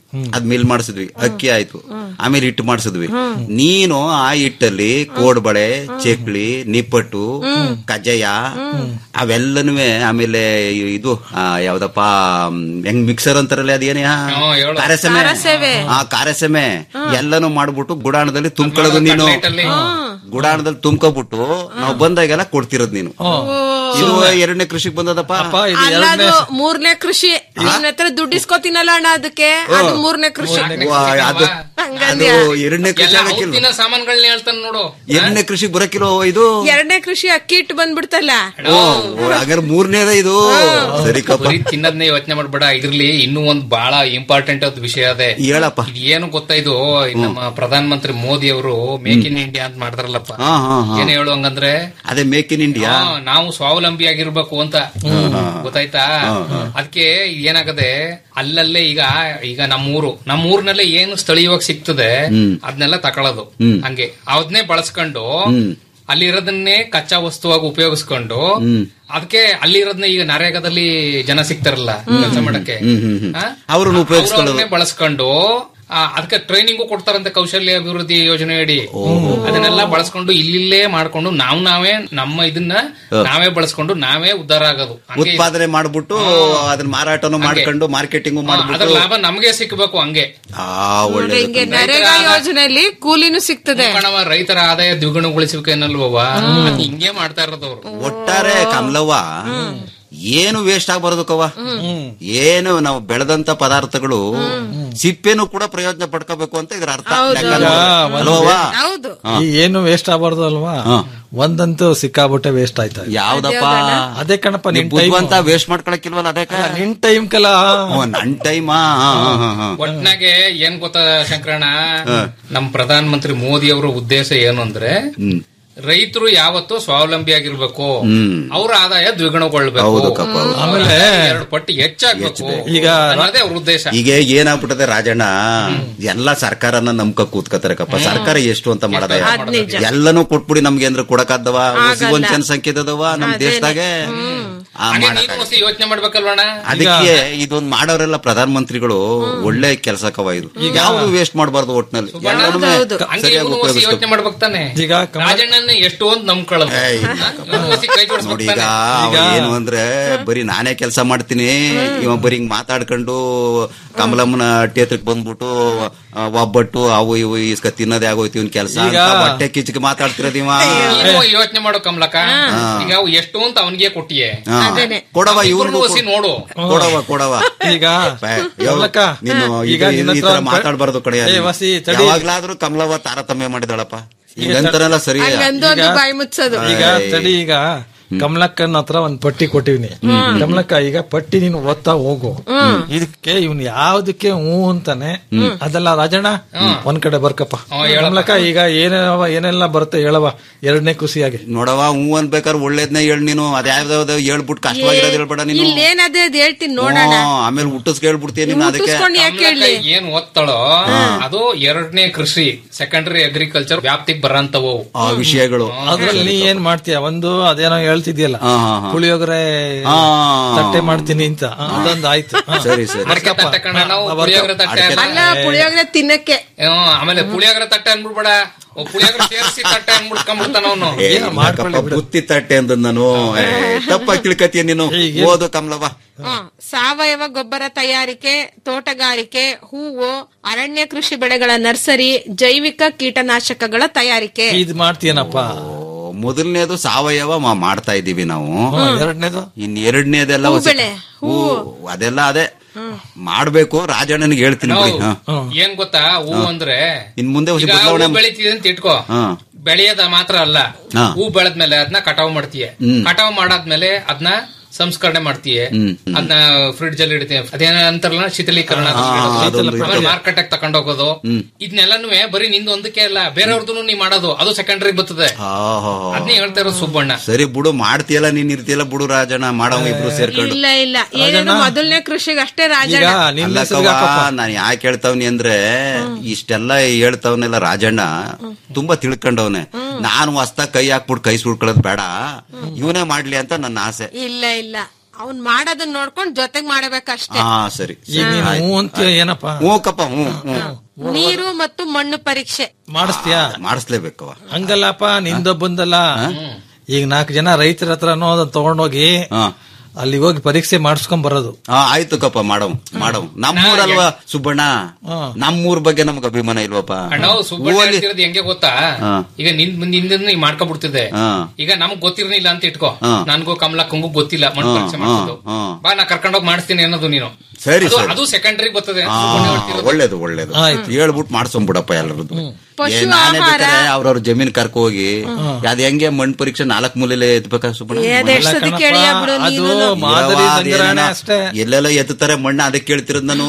ಅದ್ ಮಿಲ್ ಮಾಡಿಸಿದ್ವಿ ಅಕ್ಕಿ ಆಯ್ತು ಆಮೇಲೆ ಹಿಟ್ಟು ಮಾಡಿಸಿದ್ವಿ ನೀನು ಆ ಹಿಟ್ಟಲ್ಲಿ ಕೋಡ್ಬಳೆ ಚಕ್ಲಿ ನಿಪ್ಪಟ್ಟು ಕಜ್ಜಾಯ ಅವೆಲ್ಲನೂ ಆಮೇಲೆ ಇದು ಆ, ಯಾವ್ದಪ್ಪ ಮ್, ಹೆಂಗ್ ಮಿಕ್ಸರ್ ಅಂತಾರಲ್ಲ ಅದೇನೇ ಹೇಳು. ಕಾರ್ಯಸಮೆ ಕಾರ್ಯಸೇವೆ. ಆ ಕಾರ್ಯಸಮೆ ಎಲ್ಲಾನು ಮಾಡ್ಬಿಟ್ಟು ಗುಡಾಣದಲ್ಲಿ ತುಂಬ್ಕೊಳ್ಳೋದು ನೀನು ಕಟ್ಲೆಟಲ್ಲಿ. ಗುಡಾಣದಲ್ಲಿ ತುಂಬ್ಕೊಬಿಟ್ಟು ನಾವು ಬಂದಾಗೆಲ್ಲ ಕೊಡ್ತಿರೋದು ನೀನು ಇದು ಎರಡನೇ ಕೃಷಿಗೆ ಬಂದದಪ್ಪ ಅಪ್ಪ ಇದು ಅಲ್ಲ ಎರಡನೇ ಅದು ಮೂರನೇ ಕೃಷಿ ನಿನ್ನ ಹತ್ರ ದುಡ್ಡು ಇಸ್ಕೊತೀನಲ್ಲ ಅಣ್ಣ ಅದಕ್ಕೆ ಅದು ಮೂರನೇ ಕೃಷಿ ವಾ, ಅದು ಅದು ಹಂಗಂದ್ಯಾ? ಎರಡನೇ ಕೃಷಿ ಎಲ್ಲ ಆಗಕ್ಕಿಲ್ವ ಔತ್ತಿನ ಸಾಮಾನುಗಳನ್ನ ಹೇಳ್ತಾನೆ ನೋಡು ಎರಡನೇ ಕೃಷಿಗೆ ಬರಕಿಲ್ವ ಇದು ಎರಡನೇ ಕೃಷಿ ಅಕ್ಕಿ ಇಟ್ಟು ಬಂದ್ಬಿಡ್ತಲ್ಲ ಓ ಓ, ಹಾಗಾದ್ರೆ ಮೂರನೇದ ಇದು ಸರಿ ಕಪ್ಪ ಬರೀ ತಿನ್ನದ್ನೇ ಯೋಚನೆ ಮಾಡ್ಬೇಡ ಇದ್ರಲ್ಲಿ ಇನ್ನೂ ಒಂದ್ ಬಹಳ ಇಂಪಾರ್ಟೆಂಟ್ ಆದ ವಿಷಯ ಅದೇ ಹೇಳಪ್ಪ ಇದು ಏನು ಗೊತ್ತಾ ಇದು ಈ ನಮ್ಮ ಪ್ರಧಾನ ಮಂತ್ರಿ ಮೋದಿ ಅವರು ಮೇಕ್ ಇನ್ ಇಂಡಿಯಾ ಅಂತ ಮಾಡ್ತಾರಲ್ಲಪ್ಪ ಹಾ ಹಾ ಹಾ ಏನ್ ಹೇಳು ಹಂಗಂದ್ರೆ ಅದೇ ಮೇಕ್ ಇನ್ ಇಂಡಿಯಾ ಹಾ, ನಾವು ಸ್ವಾವಲಂಬಿ ಆಗಿರ್ಬೇಕು ಅಂತ ಗೊತ್ತಾಯ್ತಾ ಅದಕ್ಕೆ ಏನಾಗದೆ ಅಲ್ಲಲ್ಲೇ ಈಗ ಈಗ ನಮ್ಮೂರು ನಮ್ಮೂರ್ನಲ್ಲೇ ಏನು ಸ್ಥಳೀಯವಾಗಿ ಸಿಗ್ತದೆ ಅದನ್ನೆಲ್ಲ ತಕೊಳ್ಳೋದು ಹಂಗೆ ಅದನ್ನೇ ಬಳಸ್ಕೊಂಡು ಅಲ್ಲಿರೋದನ್ನೇ ಕಚ್ಚಾ ವಸ್ತುವಾಗಿ ಉಪಯೋಗಿಸ್ಕೊಂಡು ಅದಕ್ಕೆ ಅಲ್ಲಿರೋದನ್ನ ಈಗ ನರೇಗಾದಲ್ಲಿ ಜನ ಸಿಗ್ತಾರಲ್ಲ ಕೆಲಸ ಮಾಡಕ್ಕೆ ಆ? ಅವ್ರನ್ನ ಉಪಯೋಗಿಸ್ಕೊಳ್ಳೋದು. ಅವ್ರನ್ನೇ ಬಳಸ್ಕೊಂಡು ಆ, ಅದಕ್ಕೆ ಟ್ರೈನಿಂಗು ಕೊಡ್ತಾರಂತೆ ಕೌಶಲ್ಯ ಅಭಿವೃದ್ಧಿ ಯೋಜನೆ ಅಡಿ ಅದನ್ನೆಲ್ಲ ಬಳಸ್ಕೊಂಡು ಇಲ್ಲಿಲ್ಲೇ ಮಾಡ್ಕೊಂಡು ನಾವು ನಾವೇ ನಮ್ಮ ಇದನ್ನ ನಾವೇ ಬಳಸ್ಕೊಂಡು ನಾವೇ ಉದ್ಧಾರ ಆಗೋದು ಹಂಗೆ ಇದು. ಉತ್ಪಾದನೆ ಮಾಡ್ಬಿಟ್ಟು ಅದನ್ನ ಮಾರಾಟನು ಮಾಡ್ಕೊಂಡು ಮಾರ್ಕೆಟಿಂಗ್ ಆ, ಅದ್ರ ಮಾಡ್ಬಿಟ್ಟು ಲಾಭ ನಮ್ಗೆ ಸಿಕ್ಬೇಕು ಹಂಗೆ ಆ ಒಳ್ಳೆ ಹಿಂಗೆ ನರೇಗಾ ಯೋಜನೆಯಲ್ಲಿ ಕೂಲಿನೂ ಸಿಗ್ತದೆ ಕಣವ ರೈತರ ಆದಾಯ ದ್ವಿಗುಣಗೊಳಿಸುವಿಕೆ ಅನ್ನಲ್ವವ ಅದ್ ಹಿಂಗೆ ಮಾಡ್ತಾ ಇರೋದವ್ರು ಒಟ್ಟಾರೆ ಕಮಲವ್ವ ಏನು ವೇಸ್ಟ್ ಆಗಬಾರದು ಕವ್ವ ಏನು ನಾವು ಬೆಳೆದಂತ ಪದಾರ್ಥಗಳು ಸಿಪ್ಪೆನು ಕೂಡ ಪ್ರಯೋಜನ ಪಡ್ಕೋಬೇಕು ಅಂತ ಇದ್ರ ಅರ್ಥ ಲೆಕ್ಕ ಅಲ್ವವ್ವ? ಹೌದು ಈ ಏನು ವೇಸ್ಟ್ ಆಗಬಾರ್ದು ಅಲ್ವಾ ಒಂದಂತೂ ಸಿಕ್ಕಾಬಿಟ್ಟೆ ವೇಸ್ಟ್ ಆಯ್ತಾ ಇದೆ. ಯಾವ್ದಪ್ಪ ಅದೇ ಕಣಪ್ಪ ನೀವ್ ನಿನ್ ಟೈಮ್ ಬುದ್ಧಿವಂತ ವೇಸ್ಟ್ ಮಾಡ್ಕೊಳಕಿಲ್ವಲ್ಲ ಅದಕ್ಕೆ ನಿನ್ ಟೈಮ್ ಕಲ ಓ, ನನ್ ಟೈಮ್ ಒಟ್ನಾಗೆ ಏನ್ ಗೊತ್ತಾ ಶಂಕರಣ್ಣ ನಮ್ ಪ್ರಧಾನ ಮಂತ್ರಿ ಮೋದಿ ಅವರ ಉದ್ದೇಶ ಏನು ಅಂದ್ರೆ ರೈತರು ಯಾವತ್ತೂ ಸ್ವಾವಲಂಬಿ ಆಗಿರ್ಬೇಕು ಅವ್ರ ಆದಾಯ ದ್ವಿಗುಣಗೊಳ್ಬೇಕು ಹೌದು ಕಪ್ಪ, ಹೌದು. ಆಮೇಲೆ ಎರಡು ಪಟ್ಟು ಹೆಚ್ಚಾಗ್ಬೇಕು ಈಗ ಅನ್ನೋದೇ ಅವ್ರ ಉದ್ದೇಶ ಈಗ ಏನಾಗ್ಬಿಟ್ಟದೆ ರಾಜಣ್ಣ ಎಲ್ಲಾ ಸರ್ಕಾರನ ನಂಬ್ಕ ಕೂತ್ಕತಾರೆ ಕಪ್ಪ ಸರ್ಕಾರ ಎಷ್ಟು ಅಂತ ಮಾಡದ ಅದ್ ನಿಜ. ಎಲ್ಲನೂ ಕೊಟ್ಬಿಡಿ ನಮ್ಗೆ ಏನ್ರ ಕೊಡಕಾದವ ಒಂದ್ ಜನಸಂಖ್ಯೆ ಇದ್ದದವ ನಮ್ ದೇಶದಾಗೆ ಆ, ಹಾಗೆ ಮಾಡಕ್ಕಾಗಲ್ಲ. ನೀನು ಹೊಸ ಯೋಚನೆ ಮಾಡ್ಬೇಕಲ್ವಣ್ಣ ಅದಕ್ಕೆ ಇದೊಂದ್ ಮಾಡೋರೆಲ್ಲ ಪ್ರಧಾನ ಮಂತ್ರಿಗಳು ಒಳ್ಳೆ ಕೆಲಸಕ್ಕವ ಇದು ಯಾವ್ದು ವೇಸ್ಟ್ ಮಾಡಬಾರ್ದು ಒಟ್ನಲ್ಲಿ ಎಲ್ಲಾನು ಹಂಗೆ ಸರಿಯಾಗಿ ಇವನು ಹೊಸ ಉಪಯೋಗಿಸ್ಬೇಕು ಯೋಚನೆ ಮಾಡ್ಬೇಕು ತಾನೆ ಈಗ ಕಮಲ- ರಾಜಣ್ಣನ ಎಷ್ಟು ಅಂತ ನಂಬ್ಕೊಳ್ಳೋದು ಏಯ್, ಇವನು ಹೊಸ ಕೈ ನೋಡಿ ಜೋಡಿಸ್ಬೇಕು ಈಗ ತಾನೆ ಅವ ಏನು ಅಂದ್ರೆ ಬರೀ ನಾನೇ ಕೆಲಸ ಮಾಡ್ತೀನಿ ಇವ ಬರೀ ಹಿಂಗ್ ಮಾತಾಡ್ಕೊಂಡು ಕಮಲಮ್ಮನ ಅಟ್ಟಿ ಹತ್ರಕ್ ಬಂದ್ಬಿಟ್ಟು ಆ, ಒಬ್ಬಟ್ಟು ಅವು ಇವು ಇಸ್ಕ ತಿನ್ನೋದೇ ಆಗೋಯ್ತು ಇವನ್ ಕೆಲಸ ಈಗ- ಹೊಟ್ಟೆ ಕಿಚ್ಚಿಗೆ ಮಾತಾಡ್ತಿರೋದ್ ಇವ ನೀನು ಯೋಚನೆ ಮಾಡು ಕಮಲಕ ಈಗ ಅವು ಎಷ್ಟು ಅಂತ ಅವನಿಗೆ ಕೊಟ್ಟಿಯೇ ಹಾ. ಕೊಡವ ಇವ್ರನ್ನೂ ಇವ್ರಿಗೂ ಹೊಸಿ ನೋಡು ಕೊಡವ ಕೊಡವ ಈಗ ಬೇ, ಯೋ, ಕಮಲಕ್ಕ, ನೀನು ಈಗ ಇದು- ನಿನ್ನ ಈ ಹತ್ರ ತರ ಒಂದ್ ಮಾತಾಡ್ಬಾರ್ದು ಕಡೆಯ ಏ, ವಸಿ, ತಡಿ. ಯಾವಾಗ್ಲಾದ್ರೂ ಕಮಲವ್ವ ತಾರತಮ್ಯ ಮಾಡಿದಳಪ್ಪ ಈಗಂತಾರಲ್ಲ ಸರಿ ಹಂಗಂದೊಂದು ಬಾಯಿ ಮುಚ್ಚೋದು ಈಗ ತಡಿ ಈಗ ಕಮಲಕ್ಕನ ಹತ್ರ ಒಂದ್ ಪಟ್ಟಿ ಕೊಟ್ಟಿವ್ನಿ ಕಮಲಕ್ಕ ಈಗ ಪಟ್ಟಿ ನೀನು ಓದ್ತಾ ಹೋಗು ಇದಕ್ಕೆ ಇವ್ನು ಯಾವ್ದಕ್ಕೆ ಹೂ ಅಂತಾನೆ ಅದೆಲ್ಲ ರಾಜಣ್ಣ ಒಂದ್ ಕಡೆ ಬರ್ಕಪ್ಪ ಕಮಲಕ್ಕ ಈಗ ಏನೇನವ ಏನೆಲ್ಲ ಬರುತ್ತೆ ಹೇಳವ ಎರಡನೇ ಖುಷಿಯಾಗಿ ನೋಡವ ಹೂ ಅನ್ಬೇಕಾದ್ರೆ ಒಳ್ಳೇದ್ನೇ ಹೇಳ್ ನೀನು ಅದ್ಯಾವ್ದಾವ್ದು ಹೇಳ್ಬಿಟ್ಟು ಕಷ್ಟವಾಗಿರೋದು ಹೇಳ್ಬೇಡ ನೀನು ಇಲ್ಲೇನದೇ ಅದ್ ಹೇಳ್ತೀನಿ ನೋಡೋಣ ಹ್ಮ್, ಆಮೇಲೆ ಹುಟ್ಟಿಸ್ಕ ಹೇಳ್ಬಿಡ್ತೀಯ ನೀನು ಅದಕ್ಕೆ ಹುಟ್ಟಿಸ್ಕೊಂಡು ಯಾಕೆ ಕಮಲಕ್ಕ ಹೇಳಿ ಏನ್ ಓದ್ತಾಳೋ ಅದು ಎರಡನೇ ಕೃಷಿ ಸೆಕೆಂಡರಿ ಅಗ್ರಿಕಲ್ಚರ್ ವ್ಯಾಪ್ತಿಗೆ ಬರಂತವು ಆ ವಿಷಯಗಳು ಅದ್ರಲ್ಲಿ ನೀ ಏನ್ ಮಾಡ್ತೀಯ ಒಂದು ಅದೇನೋ ಹೇಳ್ತಿದ್ಯಲ್ಲ ಹಾ, ಹಾ, ಹಾ. ಪುಳಿಯೋಗರೆ ಹಾ. ತಟ್ಟೆ ಮಾಡ್ತೀನಿ ಅಂತ ಆ, ಅದೊಂದು ಆಯ್ತು ಹಾ. ಸರಿ ಸರಿ ಅಡಕೆ ತಟ್ಟೆ ಕಣ ನಾವು ಬರ್ಕಪ್ಪ. ಪುಳಿಯೋಗರೆ ತಟ್ಟೆ ಅಲ್ಲ. ಅಲ್ಲ ಪುಳಿಯೋಗರೆ ತಿನ್ನಕ್ಕೆ ಹ್ಮ್, ಆಮೇಲೆ ಪುಳಿಯೋಗರೆ ತಟ್ಟೆ ಅನ್ಬಿಡ್ಬೇಡ ಓ, ಪುಳಿಯೋಗರೆ ಸೇರಿಸಿ ತಟ್ಟೆ ಅನ್ಬಿಡ್ಕೊಂಡ್ಬಿಡ್ತಾನ ಅವನು ಏ, ಏನೋ ಮಾಡ್ಕೊಳ್ಳಿ ಯಾಕಪ್ಪ ಬುತ್ತಿ ತಟ್ಟೆ ಅಂದ ನಾನು ಏ, ತಪ್ಪಾಗಿ ತಿಳ್ಕತೀಯ ನೀನು ಈಗ- ಓದು ಕಮಲವ್ವ ಹ್ಮ್. ಸಾವಯವ ಗೊಬ್ಬರ ತಯಾರಿಕೆ ತೋಟಗಾರಿಕೆ ಹೂವು ಅರಣ್ಯ ಕೃಷಿ ಬೆಳೆಗಳ ನರ್ಸರಿ ಜೈವಿಕ ಕೀಟನಾಶಕಗಳ ತಯಾರಿಕೆ ಇದ್ ಮಾಡ್ತೀಯನಪ್ಪ ಓ, ಮೊದಲನೇದು ಸಾವಯವ ಮಾ- ಮಾಡ್ತಾ ಇದೀವಿ ನಾವು ಎರಡನೇದು ಇನ್ ಎರಡನೇದೆಲ್ಲ ಹೂ ಹೊಸ- ಬೆಳೆ, ಹೂ ಅದೆಲ್ಲ ಅದೇ ಮಾಡ್ಬೇಕು ರಾಜಣ್ಣನಿಗೆ ಹೇಳ್ತೀನಿ ಬಿಡಿ ಹಾ. ಏನ್ ಗೊತ್ತಾ ಹೂ ಅಂದ್ರೆ ಇನ್ ಮುಂದೆ ಹೊಸ ಈಗ ಹೂ ಬದಲಾವಣೆ ಬೆಳಿತಿದೆ ಅಂತ ಇಟ್ಕೋ ಹಾ. ಬೆಳೆಯೋದ ಮಾತ್ರ ಅಲ್ಲ ಹಾ. ಹೂ ಬೆಳೆದ್ಮೇಲೆ ಅದನ್ನ ಕಟಾವ್ ಮಾಡ್ತೀಯ ಹ್ಮ್. ಕಟಾವ್ ಮಾಡಾದ್ಮೇಲೆ ಅದನ್ನ ಸಂಸ್ಕರಣೆ ಮಾಡ್ತೀಯ ಹ್ಮ್, ಹ್ಮ್. ಅದನ್ನ ಫ್ರಿಡ್ಜ್ ಅಲ್ಲಿ ಇಡ್ತೀಯ ಅದೇನ ಅಂತಾರಲ್ಲ ಶೀತಲೀಕರಣ ಅಂತ ಹಾ, ಹೇಳೋದು. ಅದೊಂದು ಆಮೇಲೆ ಇದೆ. ಮಾರ್ಕೆಟ್ ಆಗಿ ತಕೊಂಡ್ ಹೋಗೋದು ಹ್ಮ್. ಇದನ್ನೆಲ್ಲಾನು ಬರೀ ನಿಂದು ಒಂದಕ್ಕೆ ಅಲ್ಲ ಬೇರೆಯವ್ರದ್ದು ನೀ ಮಾಡೋದು ಅದು ಸೆಕೆಂಡರಿ ಬರ್ತದೆ ಹಾ, ಹಾ, ಹಾ. ಅದನ್ನೇ ಹೇಳ್ತಾ ಇರೋದು ಸುಬ್ಬಣ್ಣ ಸರಿ ಬಿಡು ಮಾಡ್ತೀಯಲ್ಲ ನೀನ್ ಇರ್ತೀಯಲ್ಲ ಬಿಡು ರಾಜಣ್ಣ ಮಾಡವ ಇಬ್ರು ಸೇರ್ಕೊಂಡು ಇಲ್ಲ ಇಲ್ಲ ಏನೇನು ಮೊದಲನೇ ಕೃಷಿಗೆ ಅಷ್ಟೇ ಈಗ ರಾಜಣ್ಣ ನಿನ್ನ ಅಲ್ಲಕ್ಕವ್ವ, ಹೆಸರಿಗೆ ಹಾಕಪ್ಪ ನಾನ್ ಯಾಕೆ ಹೇಳ್ತಾವ್ನಿ ಅಂದ್ರೆ ಇಷ್ಟೆಲ್ಲ ಹೇಳ್ತಾವನೆಲ್ಲ ರಾಜಣ್ಣ ತುಂಬಾ ತಿಳ್ಕೊಂಡವನೆ ನಾನು ಹೊಸ್ತಾಗ ಕೈ ಹಾಕ್ಬಿಟ್ಟು ಕೈ ಸುಡ್ಕೊಳ್ಳೋದು ಬೇಡ ಇವನೇ ಮಾಡ್ಲಿ ಅಂತ ನನ್ನ ಆಸೆ ಇಲ್ಲ ಇಲ್ಲ ಅವ್ನ್ ಮಾಡೋದನ್ನ ನೋಡ್ಕೊಂಡ್ ಜೊತೆಗ್ ಮಾಡಬೇಕಷ್ಟೇ ಹಾ ಸರಿ ಈಗ ನೀನು ಹ್ಞೂ ಅಂತೀಯ ಏನಪ್ಪ ಹ್ಞೂ ಕಪ್ಪ ಹ್ಞೂ ಹ್ಞೂ ನೀರು ಮತ್ತು ಮಣ್ಣು ಪರೀಕ್ಷೆ ಮಾಡಿಸ್ತೀಯಾ ಮಾಡಿಸ್ಲೇಬೇಕವ ಹಂಗಲ್ಲಪ್ಪ ನಿಂದೊಬ್ಬಂದಲ್ಲ ಈಗ ನಾಲ್ಕು ಜನ ರೈತರ ಹತ್ರನೋ ಅದನ್ನ ತಗೊಂಡೋಗಿ ಹಾ ಅಲ್ಲಿ ಹೋಗಿ ಪರೀಕ್ಷೆ ಮಾಡಿಸ್ಕೊಂಡ್ ಬರೋದು ಹಾ ಆಯ್ತು ಕಪ್ಪ ಮಾಡವ್ ಮಾಡವ್ ನಮ್ಮೂರಲ್ವಾ ಸುಬ್ಬಣ್ಣ ನಮ್ಮೂರ್ ಬಗ್ಗೆ ನಮ್ಗೆ ಅಭಿಮಾನ ಇಲ್ವಪ್ಪ ಅಣ್ಣ ಸುಬ್ಬಣ್ಣ ಹೇಳ್ತಿರೋದು ಹೆಂಗೆ ಗೊತ್ತಾ ಹಾ. ಈಗ ನಿನ್ ನಿಂದ ನೀ ಮಾಡ್ಕೊಬಿಡ್ತಿದ್ದೆ ಹಾ. ಈಗ ನಮ್ಗ್ ಗೊತ್ತಿರ್ಲಿಲ್ಲ ಅಂತ ಇಟ್ಕೋ ಹಾ. ನನ್ಗೂ ಕಮಲಕ್ಕಂಗೂ ಗೊತ್ತಿಲ್ಲ ಮಣ್ಣು ಹಾ, ಪರೀಕ್ಷೆ ಹಾ, ಮಾಡ್ಸೋದು ಹಾ. ಬಾ ನಾ ಕರ್ಕೊಂಡೋಗಿ ಮಾಡಿಸ್ತೀನಿ ಅನ್ನೋದು ನೀನು ಸರಿ, ಅದು- ಸರಿ. ಅದು ಸೆಕೆಂಡರಿ ಬರ್ತದೆ ಹಾ, ಸುಬ್ಬಣ್ಣ ಹೇಳ್ತಿರೋದು. ಒಳ್ಳೇದು ಒಳ್ಳೇದು ಹೇಳ್ಬಿಟ್ಟು ಮಾಡ್ಸೊಂಬಿಡಪ್ಪ ಎಲ್ಲರದ್ದು ಪಶು ಏ ನಾನೇ ಆಹಾರ. ಬೇಕಾದ್ರೆ ಅವ್ರವ್ರ ಜಮೀನ್ ಕರ್ಕೊ ಹೋಗಿ ಅದ್ ಹೆಂಗೆ ಮಣ್ಣು ಪರೀಕ್ಷೆ ನಾಲ್ಕ್ ಮೂಲೆಲೆ ಎತ್ಬೇಕಾ ಸುಬ್ಬಣ್ಣ ಅದೆಷ್ಟ್ ಸತಿ ಕೇಳಿಯ ಬಿಡು ಅದು ನೀನು ಮಾದರಿ ಯಾವ ಸಂಗ್ರಹಣೆ ಅದೇನೇನೋ ಅಷ್ಟೇ ಎಲ್ಲೆಲ್ಲ ಎತ್ತುತ್ತಾರೆ ಮಣ್ಣು ಅದಕ್ಕೆ ಕೇಳ್ತಿರೋದ್ ನಾನು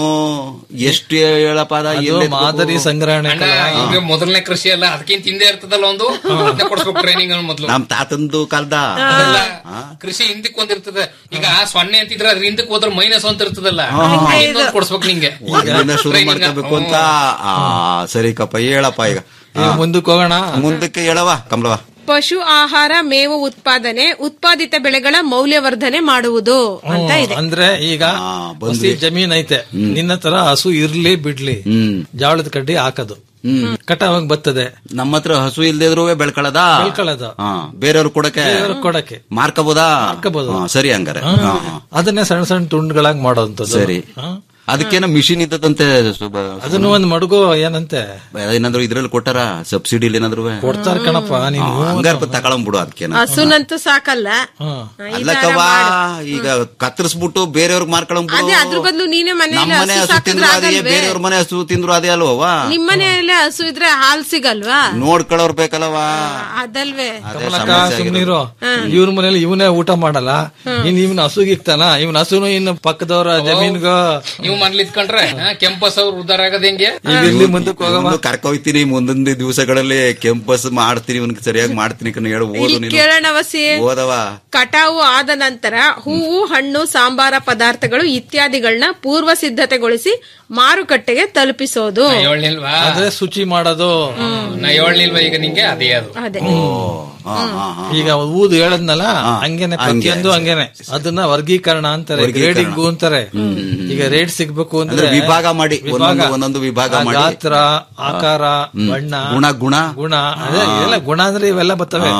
ಎಷ್ಟು ಹೇಳಪ್ಪ ಅದ ಅದು ಎಲ್ಲಿ ಮಾದರಿ ಸಂಗ್ರಹಣೆ ಅಣ್ಣ ಈಗ ಮೊದಲನೇ ಕೃಷಿ ಅಲ್ಲ ಅದಕ್ಕಿಂತ ಹಿಂದೆ ಇರ್ತದಲ್ಲ ಒಂದು ಅದನ್ನ ಕೊಡ್ಸ್ಬೇಕು ಟ್ರೈನಿಂಗ್ ಮೊದ್ಲು ನಮ್ ತಾತಂದು ಕಾಲ್ದ ಅದೆಲ್ಲ ಕೃಷಿ ಹಿಂದಕ್ ಒಂದಿರ್ತದೆ ಈಗ ಸೊನ್ನೆ ಅಂತಿದ್ರೆ ಅದ್ರ ಹಿಂದಕ್ ಹೋದ್ರೆ ಮೈನಸ್ ಅಂತ ಇರ್ತದಲ್ಲ ಇನ್ನೊಂದು ಕೊಡ್ಸ್ಬೇಕು ನಿಂಗೆ ಇಲ್ಲಿಂದ ಶುರು Training. ಮಾಡ್ಕೋಬೇಕು ಅಂತ ಆ ಸರಿ ಕಪ್ಪ ಹೇಳಪ್ಪ ಈಗ ಈಗ ಮುಂದಕ್ಕೆ ಹೋಗೋಣ ಮುಂದಕ್ಕೆ ಹೇಳವ ಕಮಲವ ಪಶು ಆಹಾರ ಮೇವು ಉತ್ಪಾದನೆ ಉತ್ಪಾದಿತ ಬೆಳೆಗಳ ಮೌಲ್ಯವರ್ಧನೆ ಮಾಡುವುದು ಅಂತ ಇದೆ ಅಂದ್ರೆ ಈಗ ಹಾ, ಹಸಿ ಜಮೀನ್ ಐತೆ ನಿನ್ನ ತರ ಹಸು ಇರ್ಲಿ ಬಿಡ್ಲಿ ಹ್ಮ್ ಜವಳದ ಕಡ್ಡಿ ಹಾಕೋದು ಹ್ಮ್ ಕಟಾವಾಗ ಬರ್ತದೆ ನಮ್ಮ ಹತ್ರ ಹಸು ಇಲ್ದೇ ಇದ್ರು ಬೆಳ್ಕೊಳ್ಳದ ಬೆಳ್ಕೊಳ್ಳೋದು. ಹಾ ಬೇರೆಯವ್ರು ಕೊಡಕ್ಕೆ ಬೇರೆಯವ್ರಿಗೆ ಕೊಡಕ್ಕೆ ಮಾರ್ಕಬೋದಾ ಮಾರ್ಕಬೋದು. ಹಾ, ಸರಿ ಹಂಗಾರೆ ಹಾ. ಹಾ, ಹಾ. ಅದನ್ನೇ ಸಣ್ಣ ಸಣ್ಣ ತುಂಡುಗಳಾಗಿ ಮಾಡೋಂಥದ್ದು ಸರಿ ಹಾ. ಅದಕ್ಕೇನೋ ಮಿಷಿನ್ ಇದ್ದದಂತೆ ಸುಬ್ಬ- ಅದನ್ನು ಒಂದ್ ಮಡುಗು ಏನಂತೆ ಏನಾದ್ರು ಇದ್ರಲ್ಲಿ ಕೊಟ್ಟಾರ ಸಬ್ಸಿಡಿಲಿ ಏನಾದ್ರು ಕೊಡ್ತಾರ ಕಣಪ್ಪ ನೀನು ಹಂಗಾರ ತಗೊಳಂಬಿಡು ಅದಕ್ಕೇನ ಹಸುನಂತೂ ಸಾಕಲ್ಲ ಹಾ. ಅಲ್ಲಕ್ಕವ ಈಗ ಕತ್ತರಿಸ್ಬಿಟ್ಟು ಬೇರೆಯವ್ರಿಗೆ ಮಾರ್ಕೊಳಂಬಿಡು ಅದೇ ಅದ್ರ ಬದಲು ನೀನೇ ಮನೇಲಿ ನಮ್ಮನೆ ಹಸು ಹಸು ಸಾಕಿದ್ರೆ ತಿಂದ್ರು ಅದೇ ಆಗಲ್ವೇ ಬೇರೆಯವ್ರ ಮನೆ ಹಸು ತಿಂದ್ರು ಅದೇ ಅಲ್ವವಾ ನಿಮ್ಮನೆಯಲ್ಲೇ ಹಸು ಇದ್ರೆ ಹಾಲ್ ಸಿಗಲ್ವಾ ನೋಡ್ಕೊಳ್ಳೋರ್ ಬೇಕಲ್ವಾ ಅದಲ್ವೇ ಅದೇ ಕಮಲಕ್ಕ ಸಮಸ್ಯೆ ಆಗಿರೋದು. ಸುಮ್ನಿರು ಇವ್ರ ಮನೇಲಿ ಇವನೇ ಊಟ ಮಾಡಲ್ಲ ಇನ್ ಇವನ್ ಹಸುಗಿಕ್ತಾನ ಇವನ್ ಹಸುನು ಇನ್ನು ಪಕ್ಕದವ್ರ ಜಮೀನ್ಗ ನೀವು ಮನೇಲಿ ಇದ್ಕೊಂಡ್ರೆ ಕೆಂಪಸ್ ಅವ್ರು ಉದ್ದಾರ ಆಗದ ಹೆಂಗೆ ಈಗ ಇಲ್ಲಿ ಮುಂದಕ್ಕೆ ಹೋಗವ ಇವ್ನು ಕರ್ಕೊಯ್ತೀನಿ ಮುಂದೊಂದು ದಿವಸಗಳಲ್ಲಿ ಕೆಂಪಸ್ ಮಾಡ್ತೀನಿ ಇವ್ನಿಗೆ ಸರಿಯಾಗಿ ಮಾಡ್ತೀನಿ ಕಣ್ ಹೇಳು ಓದು ಇಲ್ಲಿ ನೀನು ಕೇಳೋಣ ವಸಿ ಓದವ ಕಟಾವು ಆದ ನಂತರ ಹೂವು ಹಣ್ಣು ಸಾಂಬಾರ ಪದಾರ್ಥಗಳು ಇತ್ಯಾದಿಗಳನ್ನ ಪೂರ್ವ ಸಿದ್ಧತೆಗೊಳಿಸಿ ಮಾರುಕಟ್ಟೆಗೆ ತಲುಪಿಸೋದು ನಾ ಹೇಳ್ನಿಲ್ವಾ ಅದೇ ಶುಚಿ ಮಾಡೋದು ನಾ ಹೇಳ್ನಿಲ್ವಾ ಈಗ ನಿಂಗೆ ಅದೇ ಅದು ಅದೇ ಹಾ, ಹಾ, ಹಾ. ಈಗ ಊದು ಹೇಳದ್ನಲ್ಲ ಹಾ. ಹಂಗೇನೆ ಹಂಗೆ, ಪ್ರತಿಯೊಂದು ಹಂಗೇನೆ ಅದನ್ನ ವರ್ಗೀಕರಣ ಅಂತಾರೆ ವರ್ಗೀಕರಣ. ಗ್ರೇಡಿಂಗು ಅಂತಾರೆ ಈಗ ರೇಟ್ ಸಿಗ್ಬೇಕು ಅಂದ್ರೆ ಅಂದ್ರೆ ವಿಭಾಗ ಮಾಡಿ, ಒಂದೊಂದು- ಒಂದೊಂದು ವಿಭಾಗ ಆ ಮಾಡಿ. ಗಾತ್ರ ಆಕಾರ ಬಣ್ಣ ಗುಣ ಗುಣ ಗುಣ ಅದೇ ಎಲ್ಲ ಗುಣ ಅಂದ್ರೆ ಇವೆಲ್ಲ ಬರ್ತವೆ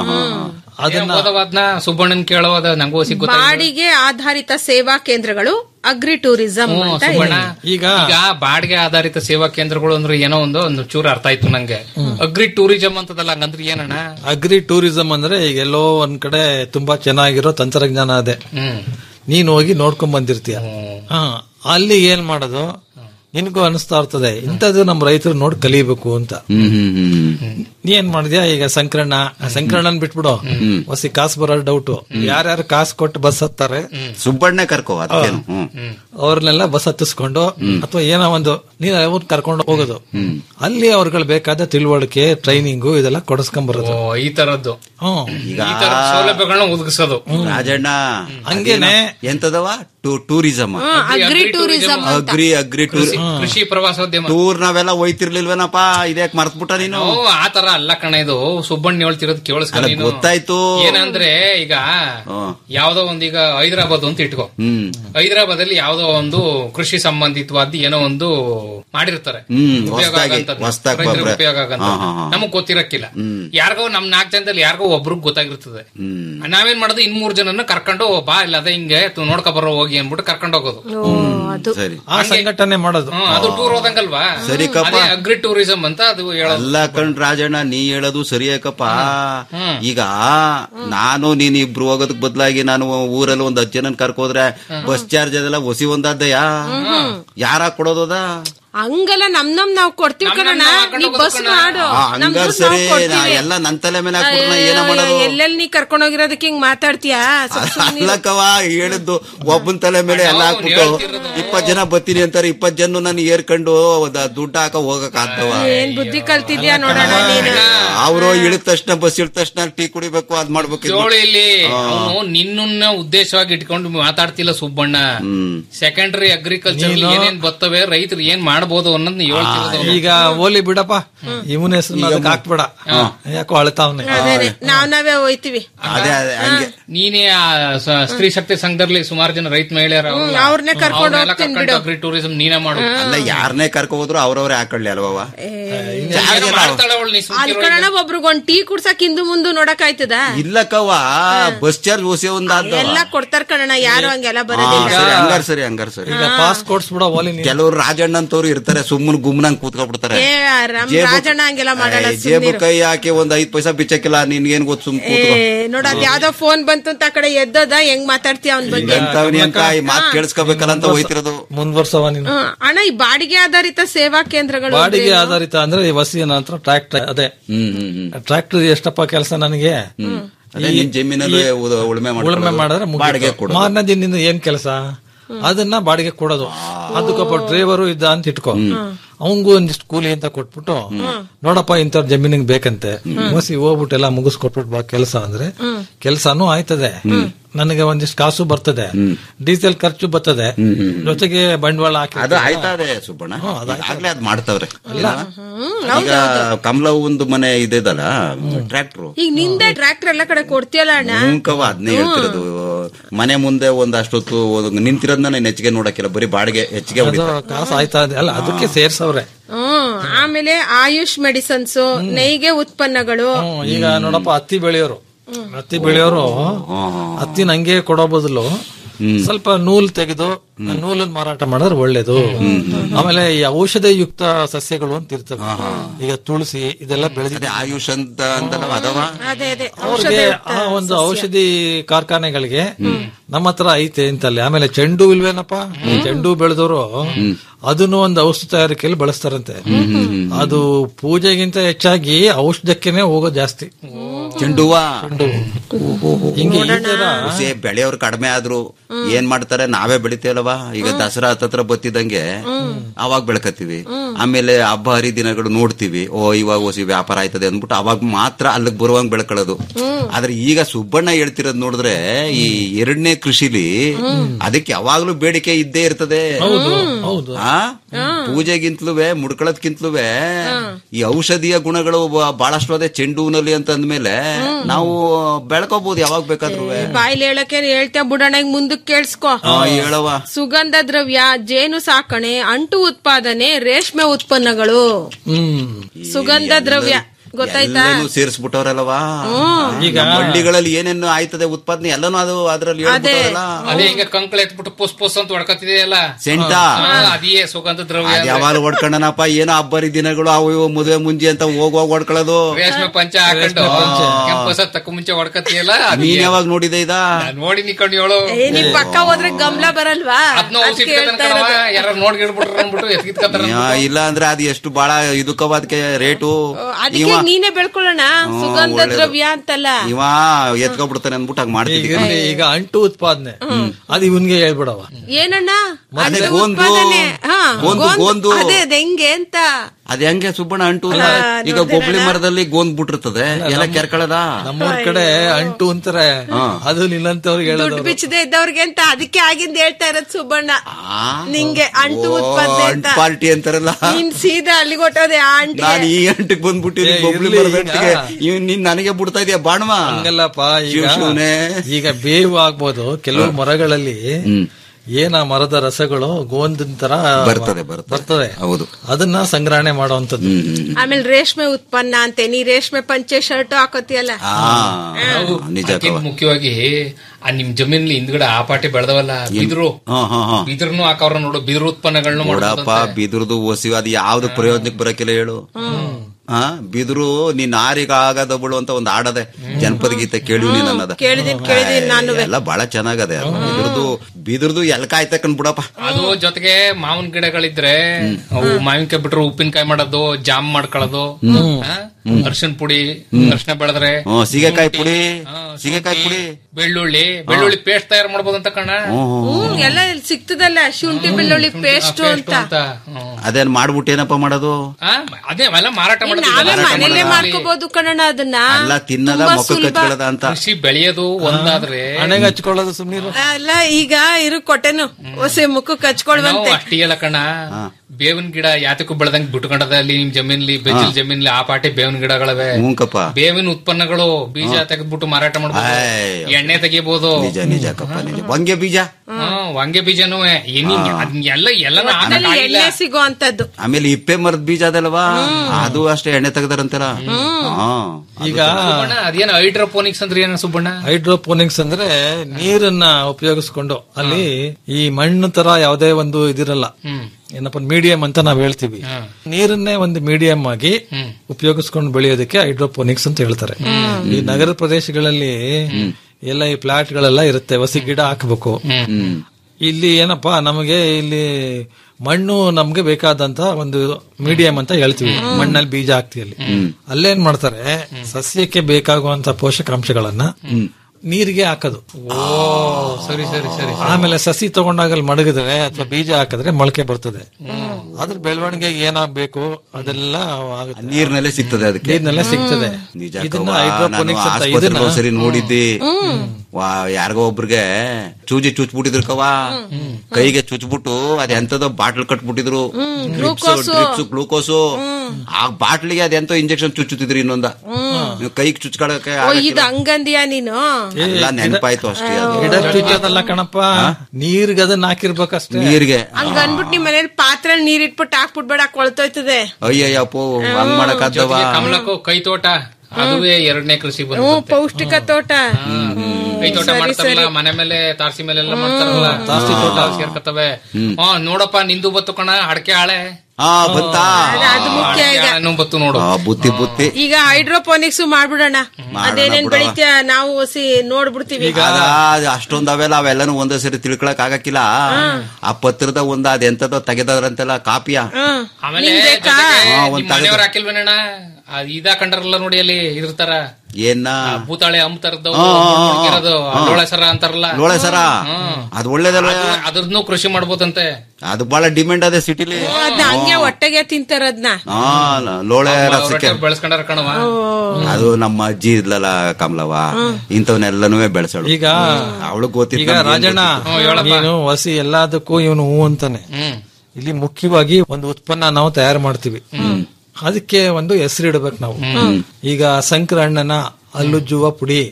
ಅದನ್ನ ಓದವಾದ್ನ ಸುಬ್ಬಣ್ಣನ್ ಕೇಳೋದ ನಂಗೂ ಸಿಗುತ್ತೆ ಬಾಡಿಗೆ ಆಧಾರಿತ ಸೇವಾ ಕೇಂದ್ರಗಳು ಅಗ್ರಿ ಟೂರಿಸಂ ಅಂತ ಇದೆ. ಸುಬ್ಬಣ್ಣ ಈಗ ಈಗ ಬಾಡಿಗೆ ಆಧಾರಿತ ಸೇವಾ ಕೇಂದ್ರಗಳು ಅಂದ್ರೆ ಏನೋ ಒಂದು ಒಂದು ಚೂರು ಅರ್ಥ ಆಯ್ತು ನಂಗೆ ಅಗ್ರಿ ಟೂರಿಸಂ ಅಂತದಲ್ಲ ಹಂಗಂದ್ರೆ ಏನಣ್ಣ ಅಗ್ರಿ ಟೂರಿಸಂ ಅಂದ್ರೆ ಈಗ ಎಲ್ಲೋ ಒಂದ್ ಕಡೆ ತುಂಬಾ ಚೆನ್ನಾಗಿರೋ ತಂತ್ರಜ್ಞಾನ ಅದೇ ಹ್ಮ್ ನೀನ್ ಹೋಗಿ ನೋಡ್ಕೊಂಡ್ ಬಂದಿರ್ತೀಯ ಹಾ ಅಲ್ಲಿ ಏನ್ ಮಾಡೋದು ನಿನಗೂ ಅನಿಸ್ತಾ ಇರ್ತದೆ ಇಂಥದ್ದು ನಮ್ಮ ರೈತರು ನೋಡಿ ಕಲಿಬೇಕು ಅಂತ ಹ್ಮ್ ಹ್ಮ್ ಹ್ಮ್ ನೀ ಏನ್ ಮಾಡಿದ್ಯಾ ಈಗ ಸಂಕ್ರಣ ಸಂಕ್ರಣ್ಣನ್ ಬಿಟ್ಬಿಡು ಹೊಸಿ ಕಾಸು ಬರೋ ಡೌಟ್ ಯಾರ್ಯಾರು ಕಾಸು ಕೊಟ್ಟು ಬಸ್ ಹತ್ತಾರೆ ಸುಬ್ಬಣ್ಣೆ ಕರ್ಕೋ ಅದಕ್ಕೇನು ಹ್ಮ್ ಅವ್ರನ್ನೆಲ್ಲ ಬಸ್ ಹತ್ತಿಸ್ಕೊಂಡು ಅಥವಾ ಏನೋ ಒಂದು ನೀನ್ ಅವ್ರನ್ನ ಕರ್ಕೊಂಡು ಹೋಗೋದು ಅಲ್ಲಿ ಅವ್ರಗಳು ಬೇಕಾದ ತಿಳುವಳಿಕೆ ಟ್ರೈನಿಂಗು ಇದೆಲ್ಲ ಕೊಡಿಸ್ಕೊಂಡ್ ಬರೋದು ಓ ಈ ತರದ್ದು ಹ್ಮ್ ಈಗ ಈ ತರ ಸೌಲಭ್ಯಗಳನ್ನ ಒದಗಿಸೋದು ರಾಜಣ್ಣ ಹಂಗೇನೆ. ಅದೇನೋ ಎಂತದವ ಟೂ- ಟೂರಿಸಂ ಹ್ಮ್, ಅಗ್ರಿ ಟೂರಿಸಂ ಅಂತ ಅಗ್ರಿ ಅಗ್ರಿ ಟೂರ್ ಕೃಷಿ ಪ್ರವಾಸೋದ್ಯಮ ಟೂರ್ ನಾವೆಲ್ಲ ಹೋಯ್ತಿರ್ಲಿಲ್ವೇನಪ್ಪ ಇದ್ಯಾಕ್ ಮರ್ತ್ಬಿಟ್ಟ ನೀನು ಓ ಆ ತರ ಅಲ್ಲ ಕಣ ಇದು ಸುಬ್ಬಣ್ಣ ಹೇಳ್ತಿರೋದು ಕೇಳಿಸ್ಕೊ ಅಲ್ಲ, ನೀನು ಗೊತ್ತಾಯ್ತು. ಏನಂದ್ರೆ ಈಗ ಹ್ಮ್. ಯಾವ್ದೋ ಒಂದ್ ಈಗ ಹೈದರಾಬಾದ್ ಅಂತ ಇಟ್ಕೋ ಹ್ಮ್ ಹೈದರಾಬಾದ್ ಅಲ್ಲಿ ಯಾವ್ದೋ ಒಂದು ಕೃಷಿ ಸಂಬಂಧಿತವಾದ ಏನೋ ಒಂದು ಮಾಡಿರ್ತಾರೆ ಹ್ಮ್, ಉಪಯೋಗ ಹೊಸ್ದಾಗಿ, ಆಗಂತದ್ದು. ಹೊಸ್ದಾಗಿ ರೈತರಿಗೆ ಗೊಬ್ರ. ಉಪಯೋಗ ಆಗಂತ ಹಾ, ಹಾ, ಹಾ. ನಮಗ್ ಗೊತ್ತಿರಕ್ಕಿಲ್ಲ ಹ್ಮ್. ಯಾರಿಗೋ ನಮ್ ನಾಲ್ಕು ಜನದಲ್ಲಿ ಯಾರಿಗೋ ಒಬ್ರಿಗೆ ಗೊತ್ತಾಗಿರ್ತದೆ ಹ್ಮ್ ನಾವೇನ್ ಮಾಡೋದು ಇನ್ ಮೂರ್ ಜನನ್ನ ಕರ್ಕೊಂಡು ಬಾ ಇಲ್ಲ ಅದೇ ಹಿಂಗೆ ತು- ನೋಡ್ಕೊ ಬರೋ ಹೋಗಿ ಅನ್ಬಿಟ್ಟು ಕರ್ಕೊಂಡು ಹೋಗೋದು ಓ, ಅದು ಸರಿ ಆ ಸಂಘಟನೆ ಮಾಡೋದು ಹ್ಮ್, ಅದು ಟೂರ್ ಹೋದಂಗಲ್ವಾ ಸರಿ ಕಪ್ಪ. ಅದೇ ಅಗ್ರಿ ಟೂರಿಸಂ ಅಂತ ಅದು ಹೇಳೋದು ಅಲ್ಲ ಕಣ್ ರಾಜಣ್ಣ ನೀ ಹೇಳೋದು ಸರಿಯಾಕಪ್ಪ ಹ್ಮ್. ಈಗ ನಾನು ನೀನ್ ಇಬ್ರು ಹೋಗೋದಕ್ ಬದಲಾಗಿ ನಾನು ಊರಲ್ಲಿ ಒಂದ್ ಹತ್ತು ಜನನ್ ಕರ್ಕೋದ್ರೆ ಬಸ್ ಚಾರ್ಜ್ ಅದೆಲ್ಲ ಹೊಸಿ ಒಂದಾದ್ದಯ್ಯ ಯಾರ ಕೊಡೋದದ ಹಂಗಲ್ಲ ನಮ್ ನಮ್ ನಾವ್ ಕೊಡ್ತೀವಿ ನಮ್ ಕಣ ನಮ್ ನಾವ್ ಹಾಕೊಂಡ್ ನೀ ಬಸ್ ಹೋಗೋದು ಕಣ. ಮಾಡು ಆ, ನಮ್ ಹಂಗಾರ್ ದುಡ್ಡು ಸರಿ ನಾವ್ ಕೊಡ್ತೀವಿ. ನಾ ಎಲ್ಲ ನನ್ ತಲೆ ಮೇಲೆ ಹಾಕ್ಬಿಟ್ರೆ ಏನ ಮಾಡೋದು ಎಲ್ಲೆಲ್ಲಿ ನೀ ಕರ್ಕೊಂಡ್ ಹೋಗಿರೋದಕ್ಕೆ ಹಿಂಗ್ ಮಾತಾಡ್ತೀಯಾ ಸ್ವಲ್ಪ ಸುಮ್ನಿರು. ಅಲ್ಲಕ್ಕವ ಹೇಳಿದ್ದು ಒಬ್ಬನ್ ತಲೆ ಮೇಲೆ ಎಲ್ಲ ಅವ್ನು ಹಾಕ್ಬಿಟ್ಟು ಹೇಳ್ತಿರೋದು. ಇಪ್ಪತ್ ಜನ ಬರ್ತೀನಿ ಅಂತಾರೆ ಇಪ್ಪತ್ ಜನ ನಾನು ಏರ್ಕೊಂಡು ಅದ ದುಡ್ಡು ಹಾಕ ಹೋಗಕ್ ಆಗ್ತವ ಏನ್ ಬುದ್ಧಿ ಕಲ್ತಿದ್ಯಾ ನೋಡೋಣ ನೀನು ಅವರು ಇಳಿದ ತಕ್ಷಣ ಬಸ್ ಇಳಿದ ತಕ್ಷಣ ಟೀ ಕುಡಿಬೇಕು ಅದ್ ಮಾಡ್ಬೇಕು ಇದ್ ಜೋಳಿ ಮಾಡ್ಬೇಕು. ಇಲ್ಲಿ ಅವನು ನಿನ್ನನ್ನ ಉದ್ದೇಶವಾಗಿ ಇಟ್ಕೊಂಡು ಮಾತಾಡ್ತಿಲ್ಲ ಸುಬ್ಬಣ್ಣ ಹ್ಮ್ ಸೆಕೆಂಡರಿ ಅಗ್ರಿಕಲ್ಚರ್ ನೀನು- ಏನೇನ್ ಬರ್ತವೆ ರೈತರು ಏನ್ ಮಾಡ್ಬೇಕು ಮಾಡ್ಬೋದು ಅನ್ನೋದ್ ಹೇಳ್ತಿರೋದು ಅವ್ನು. ಈಗ ಓಲಿ ಬಿಡಪ್ಪ ಇವನ ಹೆಸರು ಅದಕ್ಕೆ ಹಾಕ್ಬೇಡ ಯಾಕೋ ಅಳ್ತಾವ್ನೆ ಅದೇನೆ ನಾವ್ ನಾವೇ ಹೋಯ್ತಿವಿ ಅದೇ ಅದೇ ಹಂಗೆ ನೀನೇ ಆ ಸ- ಸ್ತ್ರೀ ಶಕ್ತಿ ಸಂಘದಲ್ಲಿ ಸುಮಾರು ಜನ ರೈತ ಮಹಿಳೆಯರ ಅವ್ರನ್ನೇ ಕರ್ಕೊಂಡು ಹೋಗ್ತೀನಿ ಬಿಡು ಅಗ್ರಿ ಟೂರಿಸಂ ನೀನೇ ಮಾಡು ಅಲ್ಲ ಯಾರನ್ನೇ ಕರ್ಕೊ ಹೋದ್ರು ಅವ್ರವ್ರೇ ಹಾಕೊಳ್ಳಿ ಅಲ್ವವ ಏನೋ ಮಾಡ್ತಾಳೆ ಅವಳು ನೀ ಅಲ್ಲಿ ಸುಮ್ಕಿರೋ ಕಣ ಒಬ್ರಿಗ್ ಒಂದ್ ಟೀ ಕುಡ್ಸಕ್ ಹಿಂದು ಮುಂದು ನೋಡಕ್ ಆಯ್ತದ ಇಲ್ಲಕ್ಕವ ಬಸ್ ಚಾರ್ಜ್ ಓಸಿ ಒಂದ್ ಎಲ್ಲ ಕೊಡ್ತಾರ ಕಣ ಯಾರು ಹಂಗೆಲ್ಲ ಹಾ, ಬರೋದಿಲ್ಲ ಸರಿ ಹಂಗಾರ ಸರಿ ಹಂಗಾರ ಸರಿ ಈಗ ಪಾಸ್ ಕೊಡ್ಸ್ಬಿಡ ಓಲಿ ನೀನು ಕೆಲವ್ರು ರಾಜಣ್ಣ ಅಂತವ್ರು ಇರ್ತಾರೆ ಸುಮ್ಮನೆ ಗುಮ್ನಂಗ್ ಕೂತ್ಕೊಬಿಡ್ತಾರೆ ಏ ರಾಮ್ ಜೇಬು- ರಾಜಣ್ಣ ಹಂಗೆಲ್ಲ ಮಾಡಲ್ಲ ಏ, ಜೇಬು ಸುಮ್ನಿರು. ಕೈ ಹಾಕಿ ಒಂದ್ ಐದ್ ಪೈಸಾ ಬಿಚ್ಚಕ್ಕಿಲ್ಲ ನಿನ್ಗೇನ್ ಗೊತ್ತು ಸುಮ್ ಏ ಕೂತ್ಕೊ ನೋಡ ಅದ್ ಯಾವ್ದೋ ಫೋನ್ ಬಂತು ಅಂತ ಆ ಕಡೆ ಎದ್ದೋದ ಹೆಂಗ್ ಮಾತಾಡ್ತೀಯ ಅವನ್ ಬಗ್ಗೆ ಎಂತವ್ನಿ ಅಂತ ಈ ಮಾತ್ ಕೇಳಿಸ್ಕೋಬೇಕಲ್ಲ ಅಂತ ಹೋಯ್ತಿರೋದು ಮುಂದ್ವರ್ಸವ ನೀನು ಹ್ಮ್. ಅಣ್ಣ ಈ ಬಾಡಿಗೆ ಆಧಾರಿತ ಸೇವಾ ಕೇಂದ್ರಗಳು ಅಂದ್ರೆ ಬಾಡಿಗೆ ಏನು? ಆಧಾರಿತ ಅಂದ್ರೆ ಈ ವಸಿ ನಂತರ ಟ್ರ್ಯಾಕ್ಟರ್ ಅದೇ ಹ್ಮ್ ಹ್ಮ್ ಹ್ಮ್ ಟ್ರ್ಯಾಕ್ಟರ್ ಎಷ್ಟಪ್ಪ ಕೆಲಸ ನನಗೆ ಅದೇ ನಿನ್ ಜಮೀನಲ್ಲಿ ಉ- ಉಳುಮೆ ಉಳುಮೆ ಮಾಡಿದ್ರೆ ಮಾಡ್ಕೊಳ್ಳೋದು. ಬಾಡಿಗೆ ಕೊಡೋದು ಮಾರನೇ ದಿನದಿಂದ ಏನ್ ಕೆಲಸ ಅದನ್ನ ಬಾಡಿಗೆ ಕೊಡೋದು ಅದಕ್ಕೊಬ್ಬ ಡ್ರೈವರು ಇದ್ದ ಅಂತ ಇಟ್ಕೋ ಅವಂಗೂ ಒಂದಿಷ್ಟು ಕೂಲಿ ಅಂತ ಕೊಟ್ಬಿಟ್ಟು ನೋಡಪ್ಪ ಇಂಥವ್ರ ಜಮೀನಿಗೆ ಬೇಕಂತೆ ಮಸಿ ಹೋಗ್ಬಿಟ್ಟು ಎಲ್ಲ ಮುಗಿಸ್ಕೊಟ್ಬಿಟ್ಟು ಬಾ ಕೆಲಸ ಅಂದ್ರೆ ಕೆಲಸನೂ ಆಯ್ತದೆ ನನಗೆ ಒಂದಿಷ್ಟು ಕಾಸು ಬರ್ತದೆ ಡೀಸೆಲ್ ಖರ್ಚು ಬರ್ತದೆ ಜೊತೆಗೆ ಬಂಡವಾಳ ಹಾಕಿ ಅದು ಆಯ್ತದೆ ಸುಬ್ಬಣ್ಣ ಆಗ್ಲೇ ಅದ್ ಮಾಡ್ತಾವ್ರೆ ಈಗ ಕಮಲ ಒಂದು ಮನೆ ಇದೆದಲ್ಲ ಟ್ರ್ಯಾಕ್ಟ್ರು ಈಗ ನಿಂದೆ ಟ್ರ್ಯಾಕ್ಟರ್ ಎಲ್ಲ ಕಡೆ ಕೊಡ್ತೀಯಲ್ಲ ಅಣ್ಣ ಮುಂಕವ ಅದನ್ನೇ ಹೇಳ್ತಿರೋದು ಮನೆ ಮುಂದೆ ಒಂದ್ ಅಷ್ಟೊತ್ತು ಒಂದ್ ನಿಂತಿರೋದ್ನ ನಾನು ಹೆಚ್ಚಿಗೆ ನೋಡಕ್ಕಿಲ್ಲ ಬರೀ ಬಾಡಿಗೆ ಹೆಚ್ಚಿಗೆ ಅದು ಹೊಡಿತಾರೆ ಕಾಸು ಆಯ್ತಾ ಇದೆ ಅಲ್ಲ ಅದಕ್ಕೆ ಸೇರ್ಸವ್ರೆ ಹ್ಮ್ ಆಮೇಲೆ ಆಯುಷ್ ಮೆಡಿಸನ್ಸ್ ನೈಗೆ ಉತ್ಪನ್ನಗಳು ಹ್ಮ್, ಈಗ ನೋಡಪ್ಪ ಹತ್ತಿ ಬೆಳೆಯೋರು ಹತ್ತಿ ಬೆಳೆಯೋರು ಹತ್ತಿನ ಹಂಗೆ ಕೊಡೋ ಬದಲು ಸ್ವಲ್ಪ ನೂಲ್ ತೆಗೆದು ನೂಲನ್ ಮಾರಾಟ ಮಾಡಿದ್ರೆ ಒಳ್ಳೇದು ಆಮೇಲೆ ಈ ಔಷಧಿಯುಕ್ತ ಸಸ್ಯಗಳು ಅಂತ ಇರ್ತವೆ ಈಗ ತುಳಸಿ ಇದೆಲ್ಲ ಬೆಳೆದಿದೆ ಅದೇ ಆಯುಷ್ ಅಂತ ಅಂತಲ್ಲ ಅದವ ಅದೇ ಅದೇ ಅವ್ರಿಗೆ ಆ ಒಂದು ಔಷಧಿ ಕಾರ್ಖಾನೆಗಳಿಗೆ ನಮ್ಮ ಹತ್ರ ಐತೆ ಅಂತಲ್ಲಿ ಆಮೇಲೆ ಚೆಂಡು ಇಲ್ವೇನಪ್ಪ ಚೆಂಡು ಬೆಳೆದವರು ಅದನ್ನು ಒಂದು ಔಷಧ ತಯಾರಿಕೆಯಲ್ಲಿ ಬಳಸ್ತಾರಂತೆ ಅದು ಪೂಜೆಗಿಂತ ಹೆಚ್ಚಾಗಿ ಔಷಧಕ್ಕೆನೆ ಹೋಗೋದು ಜಾಸ್ತಿ ಚೆಂಡುವ ಹಿಂಗೆ ಈ ತರ ಹುಸಿ ಬೆಳೆಯವ್ರು ಕಡಿಮೆ ಆದ್ರು ಏನ್ ಮಾಡ್ತಾರೆ ನಾವೇ ಬೆಳಿತೇವಲ್ವಾ ಈಗ ದಸರಾ ಹತ್ತತ್ರ ಬತ್ತಿದಂಗೆ ಅವಾಗ ಬೆಳ್ಕತ್ತೀವಿ ಆಮೇಲೆ ಹಬ್ಬ ಹರಿದಿನಗಳು ನೋಡ್ತೀವಿ ಓ ಇವಾಗ ಹೊಸಿ ವ್ಯಾಪಾರ ಆಯ್ತದೆ ಅಂದ್ಬಿಟ್ಟು ಅವಾಗ ಮಾತ್ರ ಅಲ್ಲಿಗೆ ಬರುವಂಗ್ ಬೆಳ್ಕೊಳ್ಳೋದು ಆದ್ರೆ ಈಗ ಸುಬ್ಬಣ್ಣ ಹೇಳ್ತಿರೋದ್ ನೋಡಿದ್ರೆ ಈ ಎರಡನೇ ಕೃಷಿಲಿ ಅದಕ್ಕೆ ಯಾವಾಗ್ಲೂ ಬೇಡಿಕೆ ಇದ್ದೇ ಇರ್ತದೆ ಹೌದು ಹೌದು ಆ ಪೂಜೆಗಿಂತಲೂ ಮುಡ್ಕೊಳ್ಳೋದ್ಕಿಂತಲೂ ಈ ಔಷಧೀಯ ಗುಣಗಳು ಬ- ಬಹಳಷ್ಟು ಅದೇ ಚೆಂಡುನಲ್ಲಿ ಅಂತ ಅಂದ್ಮೇಲೆ ನಾವು ಬೆಳ್ಕೋಬಹುದು ಯಾವಾಗ ಬೇಕಾದ್ರೂ ಬಾಯ್ಲಿ ಹೇಳಕ್ಕೆ ಹೇಳ್ತೇವೆ ಬುಡಣ್ಣ ಈಗ ಮುಂದಕ್ಕೆ ಕೇಳಿಸ್ಕೊ ಹೇಳವ ಸುಗಂಧ ದ್ರವ್ಯ ಜೇನು ಸಾಕಣೆ ಅಂಟು ಉತ್ಪಾದನೆ ರೇಷ್ಮೆ ಉತ್ಪನ್ನಗಳು ಹ್ಮ್ ಸುಗಂಧ ದ್ರವ್ಯ ಗೊತ್ತಾಯ್ತಾ ಎಲ್ಲನೂ ಸೇರಿಸ್ಬಿಟ್ಟವ್ರಲ್ವಾ ಈಗ ನಮ್ಮ ಹಳ್ಳಿಗಳಲ್ಲಿ ಏನೇನು ಆಯ್ತದೆ ಉತ್ಪಾದನೆ ಎಲ್ಲನೂ ಅದು ಅದ್ರಲ್ಲಿ ಹೇಳ್ಬಿಟ್ಟವ್ರಲ್ಲ ಅದೇ ಹಿಂಗ ಕಂಕಳ ಎತ್ಬಿಟ್ಟು ಪುಸ್ ಪುಸ್ ಅಂತ ಹೊಡ್ಕತ್ತಿದೆಯಲ್ಲ ಸೆಂಟ ಅದೇ ಸುಗಂಧ ದ್ರವ್ಯ ಅದ್ ಯಾವಾಗ ಹೊಡ್ಕೊಂಡನಪ್ಪ ಏನೋ ಹಬ್ಬರಿ ದಿನಗಳು ಅವು ಇವು ಮದುವೆ ಮುಂಜಿ ಅಂತ ಹೋಗುವಾಗ ಹೊಡ್ಕೊಳ್ಳೋದು ರೇಷ್ಮೆ ಪಂಚ ಹಾಕೊಂಡು ಕೆಂಪು ಹೊಸ ತಕ್ಕ ಮುಂಚೆ ಹೊಡ್ಕತಿಯಲ್ಲ ನೀನ್ ಯಾವಾಗ ನೋಡಿದೆ ಇದ ನೋಡಿ ನಿಕೊಂಡು ಹೇಳು ಏ ನಿಮ್ ಪಕ್ಕ ಹೋದ್ರೆ ಗಮಲ ಬರಲ್ವಾ ಅದ್ನ ಅದ್ಕೆ ಔಷಧಿ ಹೇಳ್ತಾ ಇರೋದು. ಯಾರು ನೋಡ್ಗಿಡ್ಬಿಟ್ರ ಅಂದ್ಬಿಟ್ಟು ಎತ್ಕಿತ್ಕತ್ತಾರ ಯಾ, ಇಲ್ಲ ಅಂದ್ರೆ ಅದು ಎಷ್ಟು ಬಹಳ ಇದಕ್ಕವ ಅದಕ್ಕೆ ರೇಟು ಅದಕ್ಕೆ ನೀನೇ ಬೆಳ್ಕೊಳ್ಳೋಣ ಸುಗಂಧ ಒಳ್ಳೇದು. ದ್ರವ್ಯ ಅಂತಲ್ಲ ಇವ ಎತ್ಕೊಬಿಡ್ತಾನೆ ಅಂದ್ಬಿಟ್ಟು ಹಂಗ ಈಗ ಮಾಡ್ತಿದ್ವಿ ಇರ್ಲಿ, ಈಗ ಅಂಟು ಉತ್ಪಾದನೆ ಅದು ಇವನ್ಗೆ ಹೇಳ್ಬಿಡವ ಏನಣ್ಣ ಅದೇ ಅದು ಗೋಂದು. ಉತ್ಪಾದನೆ ಹಾ, ಗೋಂದು, ಗೋಂದು. ಗೋಂದು. ಅದೇ ಅದೇ ಹೆಂಗೆ ಅಂತ ಅದ್ ಹೆಂಗೆ ಸುಬ್ಬಣ್ಣ ಅಂಟು ಈಗ ಗೊಬ್ಬಳಿ ಮರದಲ್ಲಿ ಗೋಂದ್ ಬಿಟ್ಟಿರ್ತದೆ ಎಲ್ಲ ಕೆರ್ಕಳದ ನಮ್ಮೂರ್ ಕಡೆ ಅಂಟು ಅಂತಾರೆ ಅದು ನಿನ್ನಂತವ್ರಿಗೆ ಹೇಳೋದು ದುಡ್ಡು ಬಿಚ್ಚದೆ ಇದ್ದವ್ರಿಗೆ ಅಂತ ಅದಕ್ಕೆ ಆಗಿಂದ ಹೇಳ್ತಾ ಇರೋದ್ ಸುಬ್ಬಣ್ಣ ನಿಂಗೆ ಅಂಟು ಉತ್ಪಾದನೆ ಅಂಟ್ ಅಂತ ಪಾರ್ಟಿ ಅಂತಾರಲ್ಲ ನೀನ್ ಸೀದಾ ಅಲ್ಲಿಗೆ ಹೊಟ್ಟೋದೆ ಆ ಅಂಟಿಗೆ ನಾನು ಈ ಅಂಟಿಗೆ ಬಂದ್ಬಿಟ್ಟಿನಿ ಏ, ಗೊಬ್ಬಳಿ ಇರ್ಲಿ ಮರದ ಈಗ. ಅಂಟಿಗೆ ಇವ್ ನೀನ್ ನನಗೆ ಬಿಡ್ತಾ ಇದೀಯ ಬಾಣವ ಹಂಗಲ್ಲಪ್ಪ ಈಗ ಶಿವ ಶಿವನೇ. ಈಗ ಬೇವು ಆಗ್ಬೋದು ಕೆಲವು ಮರಗಳಲ್ಲಿ ಏನ ಮರದ ರಸಗಳು ಗೋಂದಿನ ತರ ಬರ್ತದೆ, ಬರ್ತದೆ. ಬರ್ತದೆ ಹೌದು. ಅದನ್ನ ಸಂಗ್ರಹಣೆ ಮಾಡುವಂತದ್ದು ಆಮೇಲೆ ರೇಷ್ಮೆ ಉತ್ಪನ್ನ ಅಂತೆ ನೀ ರೇಷ್ಮೆ ಪಂಚೆ ಶರ್ಟ್ ಹಾಕೋತಿಯಲ್ಲ ಆ ನಿಜ ಅದಕ್ಕಿಂತ ಕವ. ಮುಖ್ಯವಾಗಿ ಆ ನಿಮ್ ಜಮೀನ್ಲಿ ಹಿಂದ್ಗಡೆ ಆ ಪಾಟಿ ಬೆಳೆದವಲ್ಲ ಬಿದ್ರು ಹಾ ಹಾ ಹಾ ಬಿದ್ರನು ಹಾಕವ್ರ ನೋಡು ಬಿದಿರು ಉತ್ಪನ್ನಗಳನ್ನ ನೋಡಪ್ಪ ಬಿದ್ರದು ಒಸಿ ಅದು ಯಾವ್ದು ಪ್ರಯೋಜನಕ್ಕೆ ಬರಕಿಲ್ಲ ಹೇಳು ಹಾ ಬಿದ್ರು ನೀನ್ ಆರಿಗ ಆಗದವಳು ಅಂತ ಒಂದು ಆಡದೆ ಜನಪದ ಗೀತೆ ಕೇಳಿ ನೀನ್ ಅನ್ನದ ಕೇಳಿದೀನಿ ಕೇಳಿದೀನಿ ನಾನು ಎಲ್ಲ ಬಹಳ ಚೆನ್ನಾಗದೆ ಅದು. ಬಿದ್ರದು ಬಿದ್ರದು ಎಲ್ಕ ಆಯ್ತಕಂಡ್ ಬಿಡಪ್ಪ ಅದು ಜೊತೆಗೆ ಮಾವಿನ ಗಿಡಗಳಿದ್ರೆ ಅವು ಮಾವಿನಕಾಯಿ ಬಿಟ್ರೆ ಉಪ್ಪಿನಕಾಯಿ ಮಾಡೋದು ಜಾಮ್ ಮಾಡ್ಕೊಳ್ಳೋದು ಆ? ಅರ್ಶಿಣ ಪುಡಿ ಅರ್ಶಿಣ ಬೆಳೆದ್ರೆ ಹ್ಮ್ ಸೀಗೆಕಾಯಿ ಪುಡಿ ಆ, ಸೀಗೆಕಾಯಿ ಪುಡಿ ಬೆಳ್ಳುಳ್ಳಿ ಬೆಳ್ಳುಳ್ಳಿ ಪೇಸ್ಟ್ ತಯಾರು ಮಾಡ್ಬೋದು ಅಂತ ಕಣ ಹ್ಮ್ ಎಲ್ಲ ಇಲ್ಲಿ ಸಿಗ್ತದಲ್ಲ ಶುಂಠಿ ಬೆಳ್ಳುಳ್ಳಿ ಪೇಸ್ಟ್ ಅಂತ ಅಂತ ಹ್ಮ್. ಅದೇನ್ ಮಾಡ್ಬಿಟ್ಟು ಏನಪ್ಪ ಮಾಡೋದು ಆ, ಅದೇ ಅವೆಲ್ಲ ಮಾರಾಟ ನಾವೇ ಮಾಡೋದು ಮನೇಲೆ ಮಾಡ್ಕೋಬಹುದು ಕಣಣ್ಣ ಅದನ್ನ ಅಲ್ಲ ತಿನ್ನದ ತುಂಬಾ ಮೊಕ್ಕ ಸುಲಭ. ಕಚ್ಕೊಳ್ಳದ ಅಂತ ಕೃಷಿ ಬೆಳೆಯೋದು ಒಂದಾದ್ರೆ ಹಣೆಗೆ ಹಚ್ಕೊಳ್ಳೋದು ಸುಮ್ನಿರು ಅಲ್ಲ ಈಗ ಇರು ಕೊಟ್ಟೆನು ಹೊಸ ಮುಖಕ್ಕೆ ನಾವು ಹಚ್ಕೊಳ್ವಂತೆ ಅಷ್ಟಿಯಲ್ಲ ಕಣ ಬೇವಿನ ಗಿಡ ಯಾತಕ್ಕೂ ಬೆಳೆದಂಗ್ ಬಿಟ್ಕೊಂಡದ ಅಲ್ಲಿ ನಿಮ್ ಜಮೀನ್ಲಿ ಬೆಜ್ಜಲ್ ಜಮೀನ್ಲಿ ಆ ಪಾಟಿ ಬೇವಿನ ಗಿಡಗಳವೆ ಹ್ಞೂಕಪ್ಪ ಬೇವಿನ ಉತ್ಪನ್ನಗಳು ಬೀಜ ತೆಗೆದ್ಬಿಟ್ಟು ಮಾರಾಟ ಮಾಡ್ಬೋದು ಆಯ್. ಎಣ್ಣೆ ತೆಗಿಬಹುದು ನಿಜ ನಿಜ ಕಪ್ಪ ನಿಜ ಬಂಗೆ ಬೀಜ ಹ್ಮ್ ವಂಗೆ ಬೀಜನೂ ಎಲ್ಲ ಎಲ್ಲ ಒಟ್ನಲ್ಲಿ ಎಣ್ಣೆ ಸಿಗೋ ಅಂತದ್ದು ಆಮೇಲೆ ಇಪ್ಪೆ ಮರದ ಬೀಜ ಅದಲ್ವಾ ಅದು ಅಷ್ಟೇ ಎಣ್ಣೆ ತೆಗ್ದಾರಂತಾರ ಹಾ ಈಗ ಅದೇನು ಹೈಡ್ರೋಪೋನಿಕ್ಸ್ ಅಂದ್ರೆ ಏನ ಸುಬ್ಬಣ್ಣ ಹೈಡ್ರೋಪೋನಿಕ್ಸ್ ಅಂದ್ರೆ ನೀರನ್ನ ಉಪಯೋಗಿಸ್ಕೊಂಡು ಅಲ್ಲಿ ಈ ಮಣ್ಣು ತರ ಯಾವುದೇ ಒಂದು ಇದಿರಲ್ಲ ಏನಪ್ಪ ಮೀಡಿಯಂ ಅಂತ ನಾವ್ ಹೇಳ್ತೀವಿ ನೀರನ್ನೇ ಒಂದು ಮೀಡಿಯಂ ಆಗಿ ಉಪಯೋಗಿಸ್ಕೊಂಡು ಬೆಳೆಯೋದಕ್ಕೆ ಹೈಡ್ರೋಪೋನಿಕ್ಸ್ ಅಂತ ಹೇಳ್ತಾರೆ ಈ ನಗರ ಪ್ರದೇಶಗಳಲ್ಲಿ ಎಲ್ಲ ಈ ಪ್ಲಾಟ್ ಗಳೆಲ್ಲ ಇರುತ್ತೆ ಹೊಸಿ ಗಿಡ ಹಾಕಬೇಕು ಇಲ್ಲಿ ಏನಪ್ಪಾ ನಮಗೆ ಇಲ್ಲಿ ಮಣ್ಣು ನಮ್ಗೆ ಬೇಕಾದಂತ ಒಂದು ಮೀಡಿಯಂ ಅಂತ ಹೇಳ್ತೀವಿ ಮಣ್ಣಲ್ಲಿ ಬೀಜ ಹಾಕ್ತಿವಿ ಅಲ್ಲೇನ್ ಮಾಡ್ತಾರೆ ಸಸ್ಯಕ್ಕೆ ಬೇಕಾಗುವಂತ ಪೋಷಕಾಂಶಗಳನ್ನ ನೀರಿಗೆ ಹಾಕೋದು ಓ ಸರಿ ಸರಿ ಸರಿ ಆಮೇಲೆ ಸಸಿ ತಗೊಂಡಾಗ ಅಲ್ಲಿ ಮಡಗಿದ್ರೆ ಅಥವಾ ಬೀಜ ಹಾಕಿದ್ರೆ ಮೊಳಕೆ ಬರ್ತದೆ ಅದ್ರ ಬೆಳವಣಿಗೆಗೆ ಏನಾಗ್ಬೇಕು ಅದೆಲ್ಲ ಆಗುತ್ತೆ ನೀರ್ನಲ್ಲೇ ಸಿಗ್ತದೆ ಅದಕ್ಕೆ ನೀರ್ನೆಲ್ಲ ಸಿಗ್ತದೆ ನಿಜ ಇದನ್ನ ಕವ್ವ, ನಾನು ಹೈಡ್ರೋಪೋನಿಕ್ಸ್ ಅಂತ ಆಸ್ಪತ್ರೆಗೆ ಇದನ್ನ ಒಂದ್ಸರಿ ನೋಡಿದ್ದೆ ವಾ ಯಾರಿಗೋ ಒಬ್ರಿಗೆ ಚೂಜಿ ಚುಚ್ಬಿಟ್ಟಿದ್ರು ಕವ ಕೈಗೆ ಚುಚ್ಬಿಟ್ಟು ಅದ್ ಎಂತದೋ ಬಾಟ್ಲ್ ಕಟ್ಬಿಟ್ಟಿದ್ರು ಡ್ರಿಪ್ಸ್ ಗ್ಲೂಕೋಸು ಆ ಬಾಟ್ಲಿಗೆ ಅದೆಂತೋ ಇಂಜೆಕ್ಷನ್ ಚುಚ್ಚುತ್ತಿದ್ರು ಇನ್ನೊಂದ ನೀವು ಕೈಗೆ ಚುಚ್ಕೊಳಕ್ಕೆ ಓ ಇದು ಹಂಗಂದಿಯಾ ನೀನು ಎಲ್ಲ ನೆನಪಾಯ್ತು ಅಷ್ಟೇ ಅದು. ಗಿಡ ಚುಚ್ಚೋದಲ್ಲ ಕಣಪ್ಪ ನೀರ್ಗೆ ಅದನ್ನ ಹಾಕಿರ್ಬೇಕಷ್ಟೇ ನೀರ್ಗೆ ಹಂಗ ಅನ್ಬಿಟ್ಟು ನಿಮ್ ಮನೇಲಿ ಪಾತ್ರೆ ನೀರ್ ಇಟ್ಬಿಟ್ಟು ಹಾಕ್ಬಿಡ್ಬೇಡ ಕೊಳ್ತೋಯ್ತದೆ ಅಯ್ಯಯ್ಯಪ್ಪೋ ಹಂಗ್ ಮಾಡಕ್ಕಾದ್ದವ ಜೊತೆಗೆ ಕಮಲಕ್ಕೂ ಕೈ ತೋಟ ಅದುವೇ ಎರಡನೇ ಕೃಷಿ ಬಂದು ಹ್ಮ್ ಪೌಷ್ಟಿಕ ತೋಟ ಕೈ ತೋಟ ಮಾಡ್ತಾರಲ್ಲ ಮನೆ ಮೇಲೆ ತಾರಸಿ ಮೇಲೆ ಎಲ್ಲ ಮಾಡ್ತಾರಲ್ಲ ತಾರಸಿ ತೋಟ ಸೇರ್ಕತ್ತವೆ ಹಾ ನೋಡಪ್ಪ ನಿಂದು ಬತ್ತು ಕಣ ಅಡಕೆ ಹಾಳೆ ಹಾ ಬಂತಾ ಅದು ಮುಖ್ಯ ಈಗ ಹಾಳೆನೂ ಬತ್ತು ನೋಡು ಆ, ಬುತ್ತಿ ಬುತ್ತಿ ಈಗ ಹೈಡ್ರೋಪೋನಿಕ್ಸ್ ಮಾಡ್ಬಿಡೋಣ ಅದೇನೇನ್ ಬೆಳಿತೀಯ ನಾವು ಹೊಸಿ ನೋಡ್ಬಿಡ್ತೀವಿ ಅದ ಅದ್ ಅಷ್ಟೊಂದ್ ಅವೆಲ್ಲ ಅವೆಲ್ಲನೂ ಒಂದೇ ಸರಿ ತಿಳ್ಕೊಳಕ್ ಆಗಕ್ಕಿಲ್ಲ ಆ ಪತ್ರದ ಒಂದ ಅದೆಂತದೋ ತೆಗೆದವ್ರಂತೆಲ್ಲ ಕಾಪಿಯ ಹ್ಮ್ ಆಮೇಲೆ ನಿಂಗ್ ಬೇಕಾ? ಜೊತೆಗೆ ಹಾ, ನಿಮ್ ಒಂದ್ ಮನೆಯವ್ರು ಹಾಕಿಲ್ವೇನಣ್ಣ ಅದ್ ಇದ ಕಂಡ್ರಲ್ಲ ನೋಡಿ ಅಲ್ಲಿ ಇದ್ರ ಏನ ಭೂತಾಳೆ ಹಮ್ ತರದ್ದು ಹಾ, ಹಾ, ಹಾ. ಲೋಳೆ ಸರ ಅಂತಾರಲ್ಲ ಲೋಳೆ ಸರ ಅದ್ ಒಳ್ಳೇದಲ್ಲ ಅದು- ಅದ್ರದ್ದು ಕೃಷಿ ಮಾಡ್ಬೋದಂತೆ ಅದು ಬಹಳ ಡಿಮ್ಯಾಂಡ್ ಅದೇ ಸಿಟಿಲಿ ಅದ್ನ ಹಂಗೆ ಹೊಟ್ಟೆಗೆ ತಿಂತಾರ ಅದ್ನ ಹಾ ಲೋಳೆ ರಸಕ್ಕೆ ಬೆಳೆಸ್ಕೊಂಡಾರ ಕಣವ ಅದು ನಮ್ಮ ಅಜ್ಜಿ ಇದ್ಲಲ್ಲ ಕಮಲವ ಇಂಥವನ್ನೆಲ್ಲನೂ ಬೆಳೆಸಳು ಈಗ ಅವಳು ಈಗ ಗೊತ್ತಿಲ್ಲ ರಾಜಣ್ಣ ನೀನು ಹಸಿ ಎಲ್ಲದಕ್ಕೂ ಇವನು ಹೂ ಅಂತಾನೆ ಇಲ್ಲಿ ಮುಖ್ಯವಾಗಿ ಒಂದು ಉತ್ಪನ್ನ ನಾವು ತಯಾರು ಮಾಡ್ತೀವಿ ಅದಕ್ಕೆ ಒಂದು ಹೆಸರು ಇಡಬೇಕು ನಾವು ಈಗ ಸಂಕ್ರಣ್ಣನ ಹಲ್ಲುಜ್ಜುವ ಪುಡಿ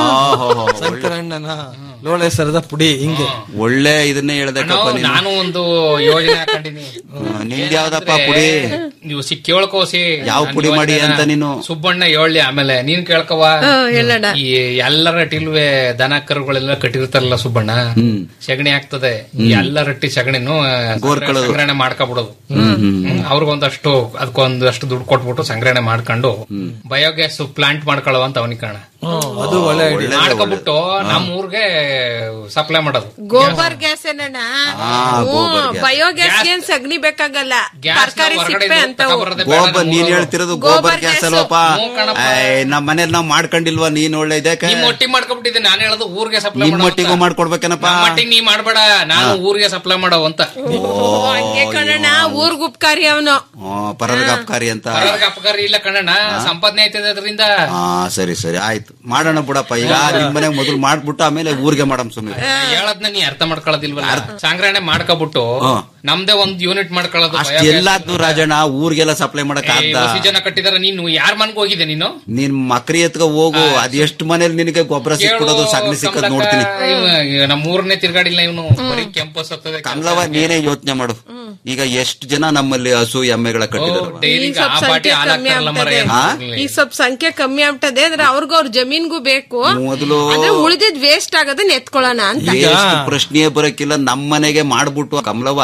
ಸಂಕ್ರಣ್ಣನ ಲೋಳೆ ಸರದ ಪುಡಿ ಹಿಂಗೆ ಒಳ್ಳೆ ಇದನ್ನೇ ಹೇಳ್ದಕ್ಕಪ್ಪ ನೀನು ನಾನು ಒಂದು ಯೋಜನೆ ಹಾಕೊಂಡಿನಿ ನಿಂದ ಯಾವ್ದಪ್ಪ ಪುಡಿ ನೀವು ಸಿ ಕೇಳ್ಕೋಸಿ ಯಾವ ನನ್ ಪುಡಿ ಮಾಡಿ ಯೋಜನೆನ. ಅಂತ ನೀನು? ಸುಬ್ಬಣ್ಣ ಹೇಳಿ ಆಮೇಲೆ ನೀನ್ ಕೇಳ್ಕವ ಹೇಳೋಣ ಈ ಎಲ್ಲರ ರಟ್ಟಿಲ್ವೇ ದನ ಕರುಗಳೆಲ್ಲ ಕಟ್ಟಿರ್ತಾರಲ್ಲ ಸುಬ್ಬಣ್ಣ ಸಗಣಿ ಆಗ್ತದೆ ಈ ಎಲ್ಲ ರಟ್ಟಿ ಸಗಣಿನು ಗೋರ್ಕೊಳ್ಳೋದು. ಸಂಗ್ರಹಣೆ ಮಾಡ್ಕೊಬಿಡೋದು ಅವ್ರಿಗೊಂದಷ್ಟು ಅದಕ್ಕೊಂದಷ್ಟು ದುಡ್ಡು ಕೊಟ್ಬಿಟ್ಟು ಸಂಗ್ರಹಣೆ ಮಾಡ್ಕೊಂಡು ಬಯೋಗ್ಯಾಸ್ ಪ್ಲಾಂಟ್ ಮಾಡ್ಕೊಳ್ಳೋ ಅಂತ ಅವನಿಗೆ ಕಾಣ ಹ್ಮ್, ಅದು ಒಳ್ಳೆ idea. ಮಾಡ್ಕೊಬಿಟ್ಟು ನಮ್ಮ ಊರ್ಗೆ ಸಪ್ಲೈ ಮಾಡೋದು ಗೋಬರ್ ಗ್ಯಾಸ್ ಏನಣ್ಣ ಗೋಬರ್ ಗ್ಯಾಸ್. ಬಯೋಗ್ಯಾಸ್ ಏನ್ ಸಗಣಿ ಬೇಕಾಗಲ್ಲ ಗ್ಯಾಸ್ ತರಕಾರಿ ಹೊರಗಡೆ ಸಿಪ್ಪೆ ಅಂತವು ತಗೊಬರೋದೇ ಬೇಡ ಗೋಬರ್ ನಮ್ಮ ನೀನ್ ಊರವ್ರು. ಹೇಳ್ತಿರೋದು ಗೋಬರ್ ಗೋಬರ್ ಗ್ಯಾಸ್ ಗ್ಯಾಸು. ಅಲ್ವಪ್ಪ ಹ್ಞೂ ಕಣಪ್ಪ. ಏಯ್, ನಮ್ ಮನೇಲಿ ನಾವ್ ಮಾಡ್ಕೊಂಡಿಲ್ವಾ ನೀನ್ ಒಳ್ಳೆ ಇದಕ್ಕೆ ನಿಮ್ ಒಟ್ಟಿಗೆ ಮಾಡ್ಕೊಬಿಟ್ಟಿದ್ದೆ ನಾನು ಹೇಳೋದು ಊರಿಗೆ ಸಪ್ಲೈ ನಿಮ್ ಮಟ್ಟಿಗೂ ಮಾಡ್ಕೊಡ್ಬೇಕೇನಪ್ಪ ಮಟ್ಟಿಗೆ ನೀ ಮಾಡ್ಬೇಡ ನಾನು ಊರಿಗೆ ಸಪ್ಲೈ ಮಾಡೋ ಅಂತ ಹಂಗೆ ಕಣಣ್ಣ ಊರ್ಗ್ ಉಪಕಾರಿ ಅವನು ಹ್ಮ್, ಪರರ್ಗ ಅಪಕಾರಿ ಅಂತ ಹೊರಗೆ ಅಪಕಾರ ಇಲ್ಲ ಕಣಣ್ಣ ಸಂಪಾದನೆ ಆಯ್ತದೆ ಅದರಿಂದ ಹಾ ಸರಿ ಸರಿ ಆಯ್ತು ಮಾಡೋಣ ಬಿಡಪ್ಪ ಈಗ ನಿಮ್ ಮನೆಗ್ ಮೊದಲು ಮಾಡ್ಬಿಟ್ಟು ಆಮೇಲೆ ಊರಿಗೆ ಮಾಡಮ್ ಸುಮ್ಮನೆ ಹೇಳದ್ನ ನೀ ಅರ್ಥ ಮಾಡ್ಕೊಳ್ಳೋದಿಲ್ವಲ್ಲ ಸಂಗ್ರಹಣೆ ಮಾಡ್ಕೊಬಿಟ್ಟು ನಮ್ದೇ ಒಂದ್ ಯೂನಿಟ್ ಮಾಡ್ಕೊಳ್ಳೋದು ಅಷ್ಟ್ ಎಲ್ಲಾದ್ನು ರಾಜಣ್ಣ ಊರಿಗೆಲ್ಲ ಸಪ್ಲೈ ಮಾಡಕ್ ಏ, ಆಗ್ದ ಹೊಸಿ ಜನ ಕಟ್ಟಿದಾರ ನೀನು ಯಾರ್ ಮನ್ಗ್ ಹೋಗಿದೆ ನೀನು ನಿನ್ ಮಕ್ರಿ ಎತ್ಕ ಹೋಗು ಅದ್ ಎಷ್ಟು ಮನೇಲಿ ನಿನಗೆ ಗೊಬ್ಬರ ಸಿಕ್ಬಿಡೋದು ಸಗಣಿ ಸಿಕ್ಕದ್ ಕಮಲಕ್ಕ, ನೋಡ್ತೀನಿ ಇವ್ನು ನಮ್ಮ ಊರನ್ನೇ ತಿರ್ಗಾಡಿಲ್ಲ ಇವನು ಬರೀ ಕೆಂಪು ಸತ್ತದೆ ಕಮಲವ ನೀನೇ ಯೋಚನೆ ಮಾಡು ಈಗ ಎಷ್ಟು ಜನ ನಮ್ಮಲ್ಲಿ ಹಸು ಎಮ್ಮೆಗಳ ಕಟ್ಟಿದಾರ ಡೈಲಿ ಈಗ ಸ್ವಲ್ಪ ಆ ಪಾಟಿ ಸಂಖ್ಯೆ ಹಾಲ್ ಕಮ್ಮಿ ಹಾಕ್ತಾರಲ್ಲ ಮರ ಆಗ್ತದೆ. ಈಗ ಸ್ವಲ್ಪ ಸಂಖ್ಯೆ ಕಮ್ಮಿ ಆಗ್ತದೆ ಅಂದ್ರೆ ಅವ್ರಿಗೂ ಅವ್ರ ಜಮೀನ್ಗೂ ಬೇಕು ಮೊದಲು ಅಂದ್ರೆ ಉಳಿದಿದ್ ವೇಸ್ಟ್ ಆಗೋದನ್ನ ಎತ್ಕೊಳ್ಳೋಣ ಅಂತ ಎಷ್ಟು ಪ್ರಶ್ನೆಯೇ ಬರಕ್ಕಿಲ್ಲ ನಮ್ ಮನೆಗೆ ಮಾಡ್ಬಿಟ್ಟು ಕಮಲವ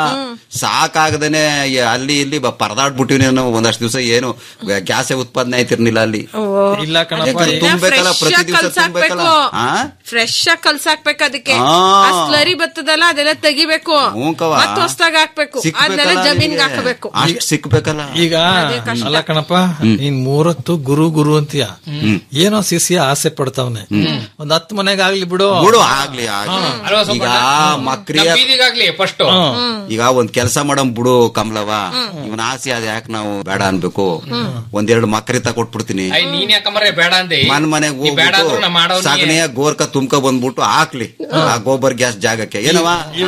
ಸಾಕಾಗದೇನೆ ಅಲ್ಲಿ ಇಲ್ಲಿ ಬ- ಪರದಾಡ್ಬಿಟ್ಟಿವಿ ನಾನು ಒಂದಷ್ಟು ದಿವಸ ಏನು ಗ್ಯಾಸೇ ಉತ್ಪಾದನೆ ಆಯ್ತಿರ್ಲಿಲ್ಲ ಅಲ್ಲಿ ಇಲ್ಲ ಕಣಪ್ಪ ಯಾಕಂದ್ರೆ ತುಂಬೇಕಲ್ಲ ಪ್ರತಿ ದಿವಸ ತುಂಬೇಕಲ್ಲ ಹಾ ಫ್ರೆಶ್ ಆಗಿ ಕಲ್ಸಾಕ್ಬೇಕು ಅದಕ್ಕೆ ಆ. ಆ ಸ್ಲರಿ ಬರ್ತದಲ್ಲ ಅದೆಲ್ಲ ತೆಗಿಬೇಕು ಹ್ಞೂ ಕವ್ವ. ಮತ್ ಹೊಸ್ದಾಗ್ ಹಾಕ್ಬೇಕು ಅದನ್ನೆಲ್ಲ ಸಿಕ್ಬೇಕಲ್ಲ ಜಮೀನ್ಗೆ ನಿನಗೆ. ಹಾಕಬೇಕು ಅಷ್ಟ್ ಸಿಕ್ಬೇಕಲ್ಲ ಈಗ ಅಲ್ಲ ಕಣಪ್ಪ ನೀನ್ ಮೂರತ್ತು ಗುರು ಗುರು ಅಂತೀಯ ಏನೋ ಸಿಸಿಯ ಆಸೆ ಪಡ್ತಾವ್ನೆ ಒಂದ್ ಹತ್ತು ಮನೆಗೆ ಆಗ್ಲಿ ಬಿಡು ಬಿಡು ಆಗ್ಲಿ ಆಗ್ಲಿ ಅಲ್ವಾ ಈಗ ಸುಬ್ಬಣ್ಣ? ಮಕ್ರಿಯ ನಮ್ ಬೀದಿಗಾಗ್ಲಿ ಫಸ್ಟ್ ಈಗ ಒಂದ್ ಕೆಲಸ ಮಾಡಮ್ ಬಿಡು ಕಮಲವ ಇವನ್ ಆಸೆ ಅದ ಯಾಕೆ ನಾವು ಬೇಡ ಅನ್ಬೇಕು ಒಂದೆರಡು ಮಕ್ರಿ ತಗೊಟ್ಬಿಡ್ತೀನಿ ನೀನ್ ಯಾಕಂಬರೆ ಬೇಡ ಅಂದೆ ಮನ್ ಮನೆಗ್ ನೀ ಬೇಡ ಅಂದ್ರು ನಾ ಹೋಗ್ಬಿಟ್ಟು ಮಾಡೋ ಸಗಣಿಯ ಗೋರ್ಕ ತುಂಬ್ಕೊ ಬಂದ್ಬಿಟ್ಟು ಹಾಕ್ಲಿ ಆ ಗೋಬರ್ ಗ್ಯಾಸ್ ಜಾಗಕ್ಕೆ ಏನವ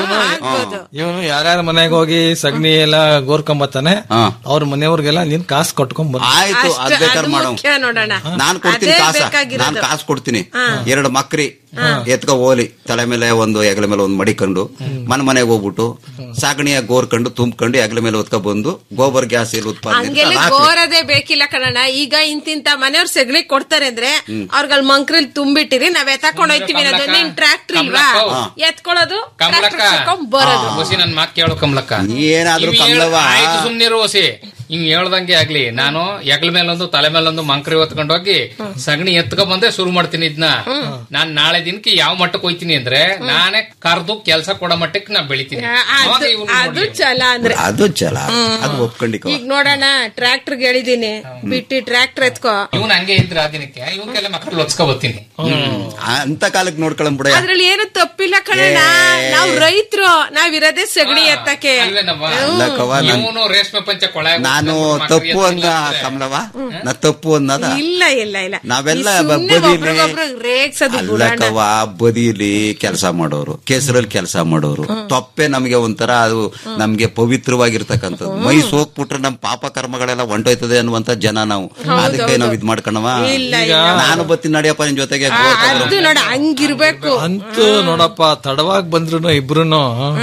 ಇವನು ಯಾರ್ಯಾರ ಮನೆಗೆ ಹೋಗಿ ಸಗಣಿ ಎಲ್ಲ ಗೋರ್ಕೊಂಬತ್ತಾನೆ ಹಾ. ಅವ್ರ ಮನೆಯವ್ರಿಗೆಲ್ಲ ನೀನ್ ಕಾಸು ಕಟ್ಕೊಂಡ್ ಬಂದ ಆಯ್ತು ಅದ್ ಅಷ್ಟು- ಬೇಕಾದ್ರೆ ಅದು ಮಾಡೋ ಮುಖ್ಯ ನೋಡೋಣ ನಾನ್ ಕೊಡ್ತೀನಿ ಅದೇ ಕಾಸ ಬೇಕಾಗಿರೋದು. ನಾನ್ ಕಾಸು ಕೊಡ್ತೀನಿ ಎರಡು ಮಕ್ರಿ ಎತ್ಕೊ ಹೋಲಿ ತಲೆ ಮೇಲೆ ಒಂದು ಹೆಗಲ ಮೇಲೆ ಒಂದು ಮಡಿಕೊಂಡು ಮನೆ ಮನೆಗೆ ಹೋಗ್ಬಿಟ್ಟು ಸಾಗಣಿಯ ಗೋರ್ಕೊಂಡು ತುಂಬ್ಕೊಂಡು ಹೆಗಲ ಮೇಲೆ ಹೊತ್ಕೊ ಬಂದು ಗೋಬರ್ ಗ್ಯಾಸ್ ಇಲ್ಲಿ ಉತ್ಪಾದನೆ ಅಂತ ಹಂಗೆಲ್ಲ ಅದ್ ಹಾಕ್ಲಿ. ಗೋರದೇ ಬೇಕಿಲ್ಲ ಕಣಣ್ಣ ಈಗ ಇಂತಿಂತ ಮನೆಯವ್ರು ಸೆಗಣಿ ಕೊಡ್ತಾರೆ ಅಂದ್ರೆ ಅವ್ರಗಳ ಮಂಕ್ರಿಲ್ ತುಂಬಿಟ್ಟಿರಿ ನಾವ್ ಎತ್ತಾಕೊಂಡ್ ಹೋಯ್ತಿವಿ ಅನ್ನೋದು ಕಮಲಕ್ಕ, ನಿನ್ ಟ್ರ್ಯಾಕ್ಟರ್ ಇಲ್ವಾ ಕಮಲಕ್ಕ. ಎತ್ಕೊಳ್ಳೋದು ಕಮಲಕ್ಕ tractor ತಕೊಂಡ್ ಬರೋದು ಹೊಸಿ ನನ್ ಮಾತ್ ಕೇಳು ಕಮಲಕ್ಕ ನೀ ಏನಾದ್ರೂ ಇವ್ ಹೇಳ್- ಕಮಲವ್ವ? ಆಯ್ತು ಸುಮ್ನಿರು ಹೊಸಿ ಇವ್ ಹೇಳ್ದಂಗೆ ಆಗ್ಲಿ ನಾನು ಎಗ್ಲ ಮೇಲೊಂದು ತಲೆ ಮೇಲೊಂದು ಮಂಕ್ರಿ ಹೊತ್ಕೊಂಡ್ ಹೋಗಿ ಸಗಣಿ ಎತ್ಕೊ ಬಂದೆ ಶುರು ಮಾಡ್ತೀನಿ ಇದನ್ನ ನಾನ್ ನಾಳೆ ದಿನಕ್ಕೆ ಯಾವ ಮಟ್ಟಕ್ಕೆ ಹೋಯ್ತೀನಿ ಅಂದ್ರೆ ನಾನೇ ಕರ್ದು ಕೆಲ್ಸ ಕೊಡೋ ಮಟ್ಟಕ್ಕೆ ನಾ ಬೆಳಿತೀನಿ ಅವಾಗ ಅದು ಇವ್ನು ಅದು ನೋಡ್ಲಿ. ಚಲ ಅಂದ್ರೆ ಅದು ಚಲ ಅದು ಒಪ್ಕೊಂಡಿಕೋ ಈಗ ನೋಡೋಣ ಟ್ರ್ಯಾಕ್ಟರ್ ಹೇಳಿದೀನಿ ಬಿಟ್ಟಿ ಟ್ರ್ಯಾಕ್ಟರ್ ಎತ್ಕೋ ಇವ್ನ್ ಹಂಗೆ ಇದ್ರ ಆ ದಿನಕ್ಕೆ ಇವನ್ಕೆಲ್ಲ ಮಕ್ಕಳು ಹೊತ್ಸ್ಕೊ ಬರ್ತೀನಿ ಅಂತ ಕಾಲಕ್ಕೆ ನೋಡ್ಕೊಳಂ ಬಿಡ ಅದ್ರಲ್ಲಿ ಏನು ತಪ್ಪಿಲ್ಲ ಕಣಣ್ಣ ನಾವ್ ರೈತರು ನಾವ್ ಇರೋದೇ ಸಗಣಿ ಎತ್ತಕ್ಕೆ ಅಲ್ವೇನವ್ವ ಅಲ್ಲಕ್ಕವ್ವ, ನಾನ್- ಇವನು ರೇಷ್ಮೆ ಪಂಚ ಕೊಳ ನಾನು ತಪ್ಪು ಅಂದ ಕಮಲವ ನಾ ತಪ್ಪು ಅನ್ನದ ಇಲ್ಲ ಇಲ್ಲ ಇಲ್ಲ ನಾವೆಲ್ಲ ಈ ಸುಮ್ನೆ ಬದಿಲಿ ಒಬ್ರಿಗೊಬ್ರು ರೇಗ್ಸೋದು ಬಿಡೋಣ ಅಲ್ಲಕ್ಕವ ಬದಿಲಿ ಕೆಲಸ ಮಾಡೋರು ಕೆಸರಲ್ಲಿ ಕೆಲಸ ಮಾಡೋರು ತಪ್ಪೆ ನಮಗೆ ಒಂಥರ ಅದು ನಮ್ಗೆ ಪವಿತ್ರವಾಗಿರ್ತಕ್ಕಂಥದ್ದು ಮೈ ಸೋಕ್ಬಿಟ್ರೆ ನಮ್ ಪಾಪ ಕರ್ಮಗಳೆಲ್ಲ ಹೊಂಟೋಯ್ತದೆ ಅನ್ನುವಂತ ಜನ ನಾವು ಅದಕ್ಕೆ ನಾವ್ ಇದ್ ಮಾಡ್ಕಣವ ಇಲ್ಲ ನಾನು ಬತ್ತೀನಿ ನಡಿಯಪ್ಪ ನಿನ್ ಜೊತೆಗೆ ಆ, ಅದು ನೋಡ ಹಂಗಿರ್ಬೇಕು ಅಂತೂ ನೋಡಪ್ಪ ತಡವಾಗಿ ಬಂದ್ರು ಇಬ್ರುನು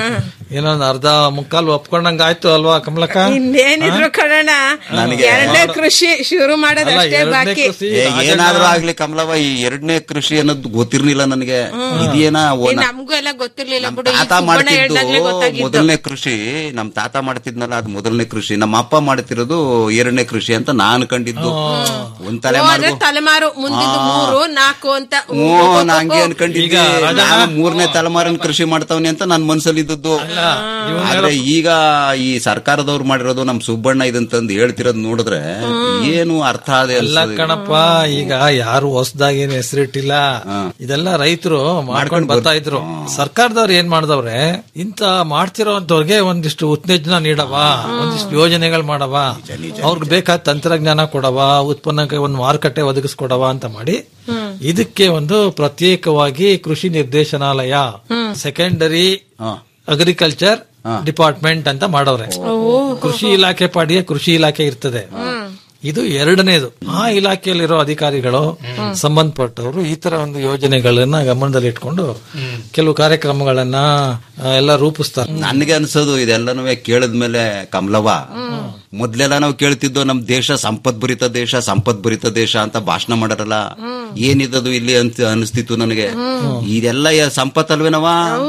ಏನೋ ಒಂದ್ ಅರ್ಧ ಮುಕ್ಕಾಲು ಒಪ್ಕೊಂಡಂಗ ಆಯ್ತು ಅಲ್ವಾ ಕಮಲಕ್ಕ ಇನ್ನೇನಿದ್ರು ಕಣಣ್ಣ ನನಗೆ- ಎರಡನೇ ಕೃಷಿ ಶುರು ಅಲ್ಲ ಮಾಡೋದಷ್ಟೇ ಎರಡನೇ ಬಾಕಿ ಕೃಷಿ ಏ, ರಾಜಣ್ಣ- ಏನಾದ್ರೂ ಆಗ್ಲಿ ಕಮಲವ ಈ ಎರಡನೇ ಕೃಷಿ ಅನ್ನೋದು ಗೊತ್ತಿರ್ಲಿಲ್ಲ ನನಗೆ ಇದೇನ ಏ, ನಮ್ಗೂ ಎಲ್ಲ ಗೊತ್ತಿರ್ಲಿಲ್ಲ ನಮ್ ಬಿಡು ಈ ತಾತ ಸುಬ್ಬಣ್ಣ ಹೇಳ್ದಾಗ್ಲೇ ಮಾಡ್ತಿದ್ದು ಗೊತ್ತಾಗಿದ್ದು ಮೊದಲನೇ ಕೃಷಿ ನಮ್ ತಾತ ಮಾಡ್ತಿದ್ನಲ್ಲ ಅದು ಮೊದಲನೇ ಕೃಷಿ ನಮ್ಮ ಅಪ್ಪ ಮಾಡ್ತಿರೋದು ಎರಡನೇ ಕೃಷಿ ಅಂತ ನಾನು ಕಂಡಿದ್ದು ಒಂದ್ ತಲೆ ಹೋದ್ರೆ ಮಾಡ್ಬೋ ತಲೆಮಾರು ಮುಂದಿದ್ದು ಮೂರು ನಾಲ್ಕು ಅಂತ ಹ್ಞೂ ನಾ ಹಂಗೆ ಅನ್ಕೊಂಡಿದ್ದೆ ನಾನು ಮೂರನೇ ತಲೆಮಾರಿನ ಕೃಷಿ ಮಾಡ್ತಾವನಿ ಅಂತ ನನ್ ಮನ್ಸಲ್ಲಿ ಇದ್ದದ್ದು ಆದ್ರೆ ಈಗ ಈ ಸರ್ಕಾರದವ್ರು ಮಾಡಿರೋದು ನಮ್ ಸುಬ್ಬಣ್ಣ ಇದಂತಂದು ಹೇಳ್ತಿರೋದು ನೋಡಿದ್ರೆ ಏನು ಅರ್ಥ ಅದೇ ಅಲ್ಲ ಅನ್ಸ್ತದೆ. ಕಣಪ್ಪ ಈಗ ಯಾರು ಹೊಸದಾಗಿ ಏನ್ ಹೆಸರಿಟ್ಟಿಲ್ಲ ಇದೆಲ್ಲ ರೈತರು ಮಾಡ್ಕೊಂಡ್ ಬರ್ತಾ ಇದ್ರು ಸರ್ಕಾರದವ್ರು ಏನ್ ಮಾಡ್ದವ್ರೆ ಇಂತ ಮಾಡ್ತಿರೋಂತವ್ರಿಗೆ ಒಂದಿಷ್ಟು ಉತ್ತೇಜನ ನೀಡವ ಒಂದಿಷ್ಟು ಯೋಜನೆಗಳು ಮಾಡವ ಅವ್ರಿಗೆ ಬೇಕಾದ ತಂತ್ರಜ್ಞಾನ ಕೊಡವ ಉತ್ಪನ್ನಕ್ಕೆ ಒಂದು ಮಾರುಕಟ್ಟೆ ಒದಗಿಸ್ಕೊಡವ ಅಂತ ಮಾಡಿ ಇದಕ್ಕೆ ಒಂದು ಪ್ರತ್ಯೇಕವಾಗಿ ಕೃಷಿ ನಿರ್ದೇಶನಾಲಯ ಸೆಕೆಂಡರಿ ಅಗ್ರಿಕಲ್ಚರ್ ಡಿಪಾರ್ಟ್ಮೆಂಟ್ ಅಂತ ಮಾಡವ್ರೆ ಕೃಷಿ ಇಲಾಖೆ ಪಾಡಿಗೆ ಕೃಷಿ ಇಲಾಖೆ ಇರ್ತದೆ ಇದು ಎರಡನೇದು ಆ ಇಲಾಖೆಯಲ್ಲಿರೋ ಅಧಿಕಾರಿಗಳು ಸಂಬಂಧಪಟ್ಟವರು ಈ ತರ ಒಂದು ಯೋಜನೆಗಳನ್ನ ಗಮನದಲ್ಲಿ ಇಟ್ಕೊಂಡು ಕೆಲವು ಕಾರ್ಯಕ್ರಮಗಳನ್ನ ಆ, ಎಲ್ಲ ರೂಪಿಸ್ತಾರೆ ನನಗೆ ಅನ್ಸೋದು ಇದೆಲ್ಲನೂ ಕೇಳಿದ್ಮೇಲೆ ಕಮಲವ ಮೊದ್ಲೆಲ್ಲ ನಾವು ಕೇಳ್ತಿದ್ದೋ ನಮ್ ದೇಶ ಸಂಪದ್ಭರಿತ ದೇಶ ಸಂಪದ್ಭರಿತ ದೇಶ ಅಂತ ಭಾಷಣ ಮಾಡಾರಲ್ಲ ಏನಿದದು ಇಲ್ಲಿ ಅಂತ ಅನಿಸ್ತಿತ್ತು ನನಗೆ ಇದೆಲ್ಲ ಯ- ಸಂಪತ್ತಲ್ವೇನವ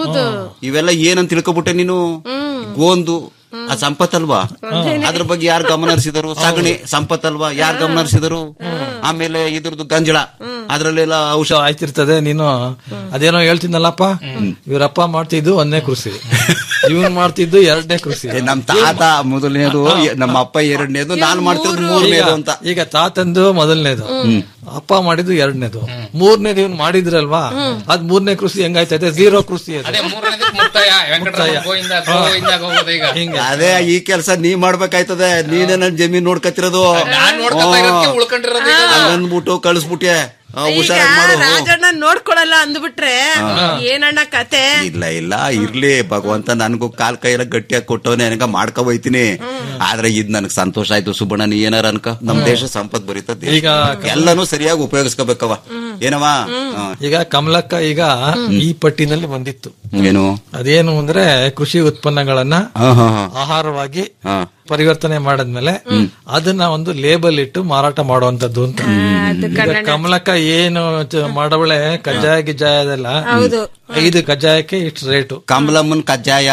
ಇವೆಲ್ಲ ಏನಂತ ತಿಳ್ಕೊಬಿಟ್ಟೆ ನೀನು ಗೋಂದು ಆ ಸಂಪತ್ತಲ್ವಾ ಅದ್ರ ಬಗ್ಗೆ ಯಾರು ಗಮನ ಹರಿಸಿದರು ಸಗಣಿ ಸಂಪತ್ತಲ್ವಾ ಯಾರು ಗಮನ ಹರಿಸಿದರು ಆಮೇಲೆ ಇದ್ರದ್ದು ಗಂಜಳ ಅದ್ರಲ್ಲೆಲ್ಲ ಔಷಧ ಆಯ್ತಿರ್ತದೆ ನೀನು ಅದೇನೋ ಹೇಳ್ತಿದ್ನಲ್ಲಪ್ಪ ಇವರಪ್ಪ ಮಾಡ್ತಿದ್ದು ಒಂದನೇ ಕೃಷಿ ಇವನ್ ಮಾಡ್ತಿದ್ದು ಎರಡನೇ ಕೃಷಿ ಏ, ನಮ್ ತಾತ ಮೊದಲನೇದು ನಮ್ಮ ಅಪ್ಪ ಎರಡನೇದು ನಾನು ಮಾಡ್ತಿರೋದು ಮೂರನೇದು ಅಂತ ಈಗ- ಈಗ ತಾತಂದು ಮೊದಲನೇದು ಅಪ್ಪ ಮಾಡಿದ್ದು ಎರಡನೇದು ಮೂರನೇದು ಇವ್ನು ಮಾಡಿದ್ರಲ್ವಾ ಅದ್ ಮೂರನೇ ಕೃಷಿ ಹೆಂಗಾಯ್ತದೆ ಝೀರೋ ಕೃಷಿ ಅದು ಅದೇ ಮೂರನೇದಕ್ಕೆ ಮುಕ್ತಾಯ ವೆಂಕಟರಾಮ ಗೋವಿಂದ ಗೋವಿಂದ ಹೋಗೋದು ಈಗ ಹಿಂಗೆ ಅದೇ ಈ ಕೆಲಸ ನೀ ಮಾಡ್ಬೇಕಾಯ್ತದೆ ನೀನೇ ನನ್ ಜಮೀನ್ ನೋಡ್ಕತಿರೋದು ನಾನ್ ನೋಡ್ಕೊತಾ ಇರೋದಕ್ಕೆ ಉಳ್ಕೊಂಡಿರೋದು ಈಗ. ಅಂದ್ಬಿಟ್ಟು ಕಳಿಸ್ಬಿಟ್ಟೆ ಆ, ಈಗ ಹುಷಾರಾಗಿ ಮಾಡು ರಾಜಣ್ಣ ನೋಡ್ಕೊಳಲ್ಲ ಅಂದ್ಬಿಟ್ರೆ ಏನಣ್ಣ ಕತೆ ಇಲ್ಲ ಇಲ್ಲ ಇರ್ಲಿ ಭಗವಂತ ನನ್ಗೂ ಕಾಲ್ ಕೈರ ಗಟ್ಟಿಯಾಗಿ ಕೊಟ್ಟವನೇ ನನಗ ಮಾಡ್ಕೊ ಹೋಯ್ತೀನಿ ಆದ್ರೆ ಇದ್ ನನಗ್ ಸಂತೋಷ ಆಯ್ತು ಸುಬ್ಬಣ್ಣ ನೀ ಏನಾರ ಅನ್ಕ ನಮ್ ದೇಶ ಸಂಪತ್ ಬರೀತ ಈಗ ಎಲ್ಲಾನು ಸರಿಯಾಗಿ ಉಪಯೋಗಿಸ್ಕೋಬೇಕವ ಏನವ ಹಾ. ಈಗ ಕಮಲಕ್ಕ ಈಗ ಈ ಪಟ್ಟಿನಲ್ಲಿ ಬಂದಿತ್ತು ಏನು ಅದೇನು ಅಂದ್ರೆ ಕೃಷಿ ಉತ್ಪನ್ನಗಳನ್ನ ಹಾ ಹಾ ಹಾ ಆಹಾರವಾಗಿ ಹಾ ಪರಿವರ್ತನೆ ಮಾಡದ್ಮೇಲೆ ಅದನ್ನ ಒಂದು ಲೇಬಲ್ ಇಟ್ಟು ಮಾರಾಟ ಮಾಡುವಂತದ್ದು ಅಂತ ಈಗ ಕಮಲಕ್ಕ ಏನು ಚ- ಮಾಡವಳೆ ಕಜ್ಜಾಯ ಗಿಜ್ಜಾಯ ಅದೆಲ್ಲ ಐದು ಕಜ್ಜಾಯಕ್ಕೆ ಇಷ್ಟು ರೇಟು ಕಮಲಮ್ಮನ್ ಕಜ್ಜಾಯ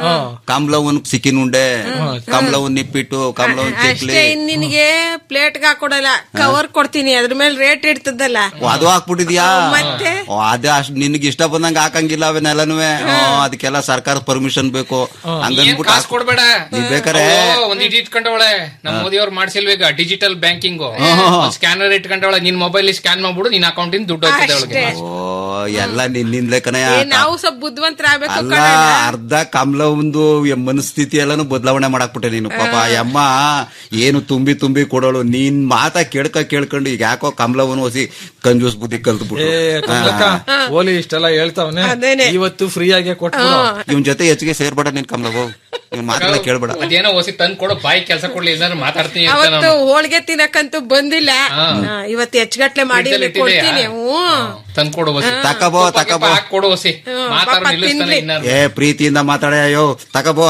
ಕಮಲವನ್ ಸಿಕ್ಕಿನ ಉಂಡೆ ಕಮಲವನ್ ನಿಪ್ಪಿಟ್ಟು ಕಮಲವನ್ ಚಕ್ಲಿ ಅಷ್ಟೇ ಇನ್ ನಿನಗೆ ಪ್ಲೇಟ್ ಹಾಕೊಡಲ್ಲ ಕವರ್ ಕೊಡ್ತೀನಿ ಅದ್ರ ಮೇಲೆ ರೇಟ್ ಇರ್ತದಲ್ಲ ಓ, ಅದು ಹಾಕ್ಬಿಟ್ಟಿದ್ಯಾ ಮತ್ತೆ? ಓ, ಅದೇ ಅಷ್ಟ್ ನಿನಗೆ ಇಷ್ಟ ಬಂದಂಗ ಹಾಕಂಗಿಲ್ಲ ಅವನ್ನೆಲ್ಲನೂ ಅದಕ್ಕೆಲ್ಲ ಸರ್ಕಾರ ಪರ್ಮಿಷನ್ ಬೇಕು ಏನ್ ಹಂಗನ್ಬಿಟ್ಟು ಕಾಸು ಕೊಡ್ಬೇಡ ನೀವ್ ಬೇಕಾರೆ ಅವ್ಳು ಒಂದ್ ಇಟ್ ಇಟ್ಕೊಂಡವಳೆ ನಮ್ಮ ಮೋದಿ ಅವ್ರು ಮಾಡ್ಸಿಲ್ವ ಈಗ ಡಿಜಿಟಲ್ ಬ್ಯಾಂಕಿಂಗ್ ಸ್ಕ್ಯಾನರ್ ಇಟ್ಕೊಂಡವಳೆ ನಿನ್ ಮೊಬೈಲ್ ಸ್ಕ್ಯಾನ್ ಮಾಡ್ಬಿಡು ನಿನ್ ಅಕೌಂಟ್ ಇಂದ ದುಡ್ಡು ಹೋಗ್ತದೆ ಅವಳಿಗೆ ಓ ಎಲ್ಲ ನಿನ್ನಿಂದಲೇ ಕಣಯ್ಯ ಏ, ನಾವು ಸ್ವಲ್ಪ ಬುದ್ಧಿವಂತರಾಗಬೇಕು ಅಲ್ಲ ಅರ್ಧ ಕಮಲ ಒಂದು ಮನಸ್ಥಿತಿ ಎಲ್ಲಾನು ಬದಲಾವಣೆ ಮಾಡಾಕ್ಬಿಟ್ಟೆ ನೀನು ಪಾಪ ಆ ಅಮ್ಮ ಏನು ತುಂಬಿ ತುಂಬಿ ಕೊಡೋಳು ನೀನ್ ಮಾತಾ ಕೇಳ್ಕ ಕೇಳ್ಕೊಂಡು ಈಗ ಯಾಕೋ ಕಮಲವನು ಹೊಸಿ ಕಂಜೂಸ್ ಬುದ್ಧಿ ಏ ಕಲ್ತ್ಬಿಟ್ಟು ಕಮಲಕ್ಕ ಓಲಿ ಇಷ್ಟೆಲ್ಲ ಹೇಳ್ತಾವನೆ ಅದೇನೆ. ಇವತ್ತು ಫ್ರೀ ಆಗಿ ಕೊಟ್ಟು ಇವನ್ ಜೊತೆ ಹೆಚ್ಚಿಗೆ ಸೇರ್ಬೇಡ ನೀನ್ ಕಮಲವು ಇವನ್ ಮಾತೆಲ್ಲ ಕೇಳ್ಬೇಡ ಅದೇನೋ ಹೊಸಿ ತಂದ್ ಕೊಡು ಬಾಯಿ ಕೆಲಸ ಕೊಡ್ಲಿ ಇಲ್ಲಾಂದ್ರೆ ಮಾತಾಡ್ತೀನಿ ಅಂತ ಅವತ್ತು ನಾನು ಹೋಳ್ಗೆ ತಿನ್ನಕಂತೂ ಬಂದಿಲ್ಲ ಹಾ. ಹಾ, ಇವತ್ತು ಹೆಚ್ಚಗಟ್ಲೆ ಮಾಡಿ ಫ್ರಿಡ್ಜಲ್ಲಿ ಕೊಡ್ತೀನಿ ಇಟ್ಟಿದ್ಯಾ? ಹ್ಞೂ ತಂದ್ ಕೊಡು ಹೊಸಿ ತಕಬೋ ತಕಬೋ ಹಾಕ್ ಕೊಡು ಹೊಸಿ ಹ್ಮ್, ಮಾತಾಡ್ ಪಾಪ ನಿಲ್ಲಿಸ್ತಾನೆ ತಿನ್ಲಿ. ಇನ್ನಾರು ಏ ಪ್ರೀತಿಯಿಂದ ಮಾತಾಡ ಅಯ್ಯೋ ತಕಬೋ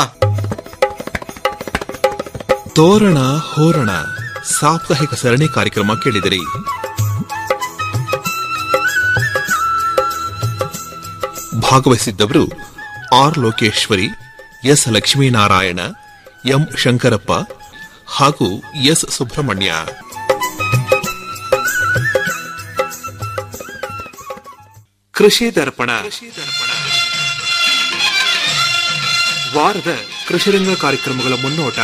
ತೋರಣ ಹೋರಣ ಸಾಪ್ತಾಹಿಕ ಸರಣಿ ಕಾರ್ಯಕ್ರಮ ಕೇಳಿದಿರಿ ಭಾಗವಹಿಸಿದ್ದವರು R Lokeshwari S Lakshminarayana M Shankarappa ಹಾಗೂ ಎಸ್ ಸುಬ್ರಹ್ಮಣ್ಯ ಕೃಷಿ ದರ್ಪಣ ವಾರದ ಕೃಷಿರಂಗ ಕಾರ್ಯಕ್ರಮಗಳ ಮುನ್ನೋಟ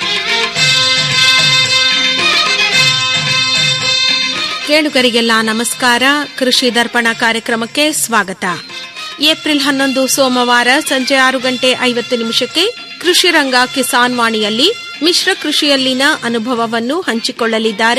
ಕೇಳುಗರಿಗೆಲ್ಲ ನಮಸ್ಕಾರ ಕೃಷಿ ದರ್ಪಣ ಕಾರ್ಯಕ್ರಮಕ್ಕೆ ಸ್ವಾಗತ ಏಪ್ರಿಲ್ ಹನ್ನೊಂದು ಸೋಮವಾರ ಸಂಜೆ ಆರು ಗಂಟೆ ಐವತ್ತು ನಿಮಿಷಕ್ಕೆ ಕೃಷಿ ರಂಗ ಕಿಸಾನ್ ವಾಣಿಯಲ್ಲಿ ಮಿಶ್ರ ಕೃಷಿಯಲ್ಲಿನ ಅನುಭವವನ್ನು ಹಂಚಿಕೊಳ್ಳಲಿದ್ದಾರೆ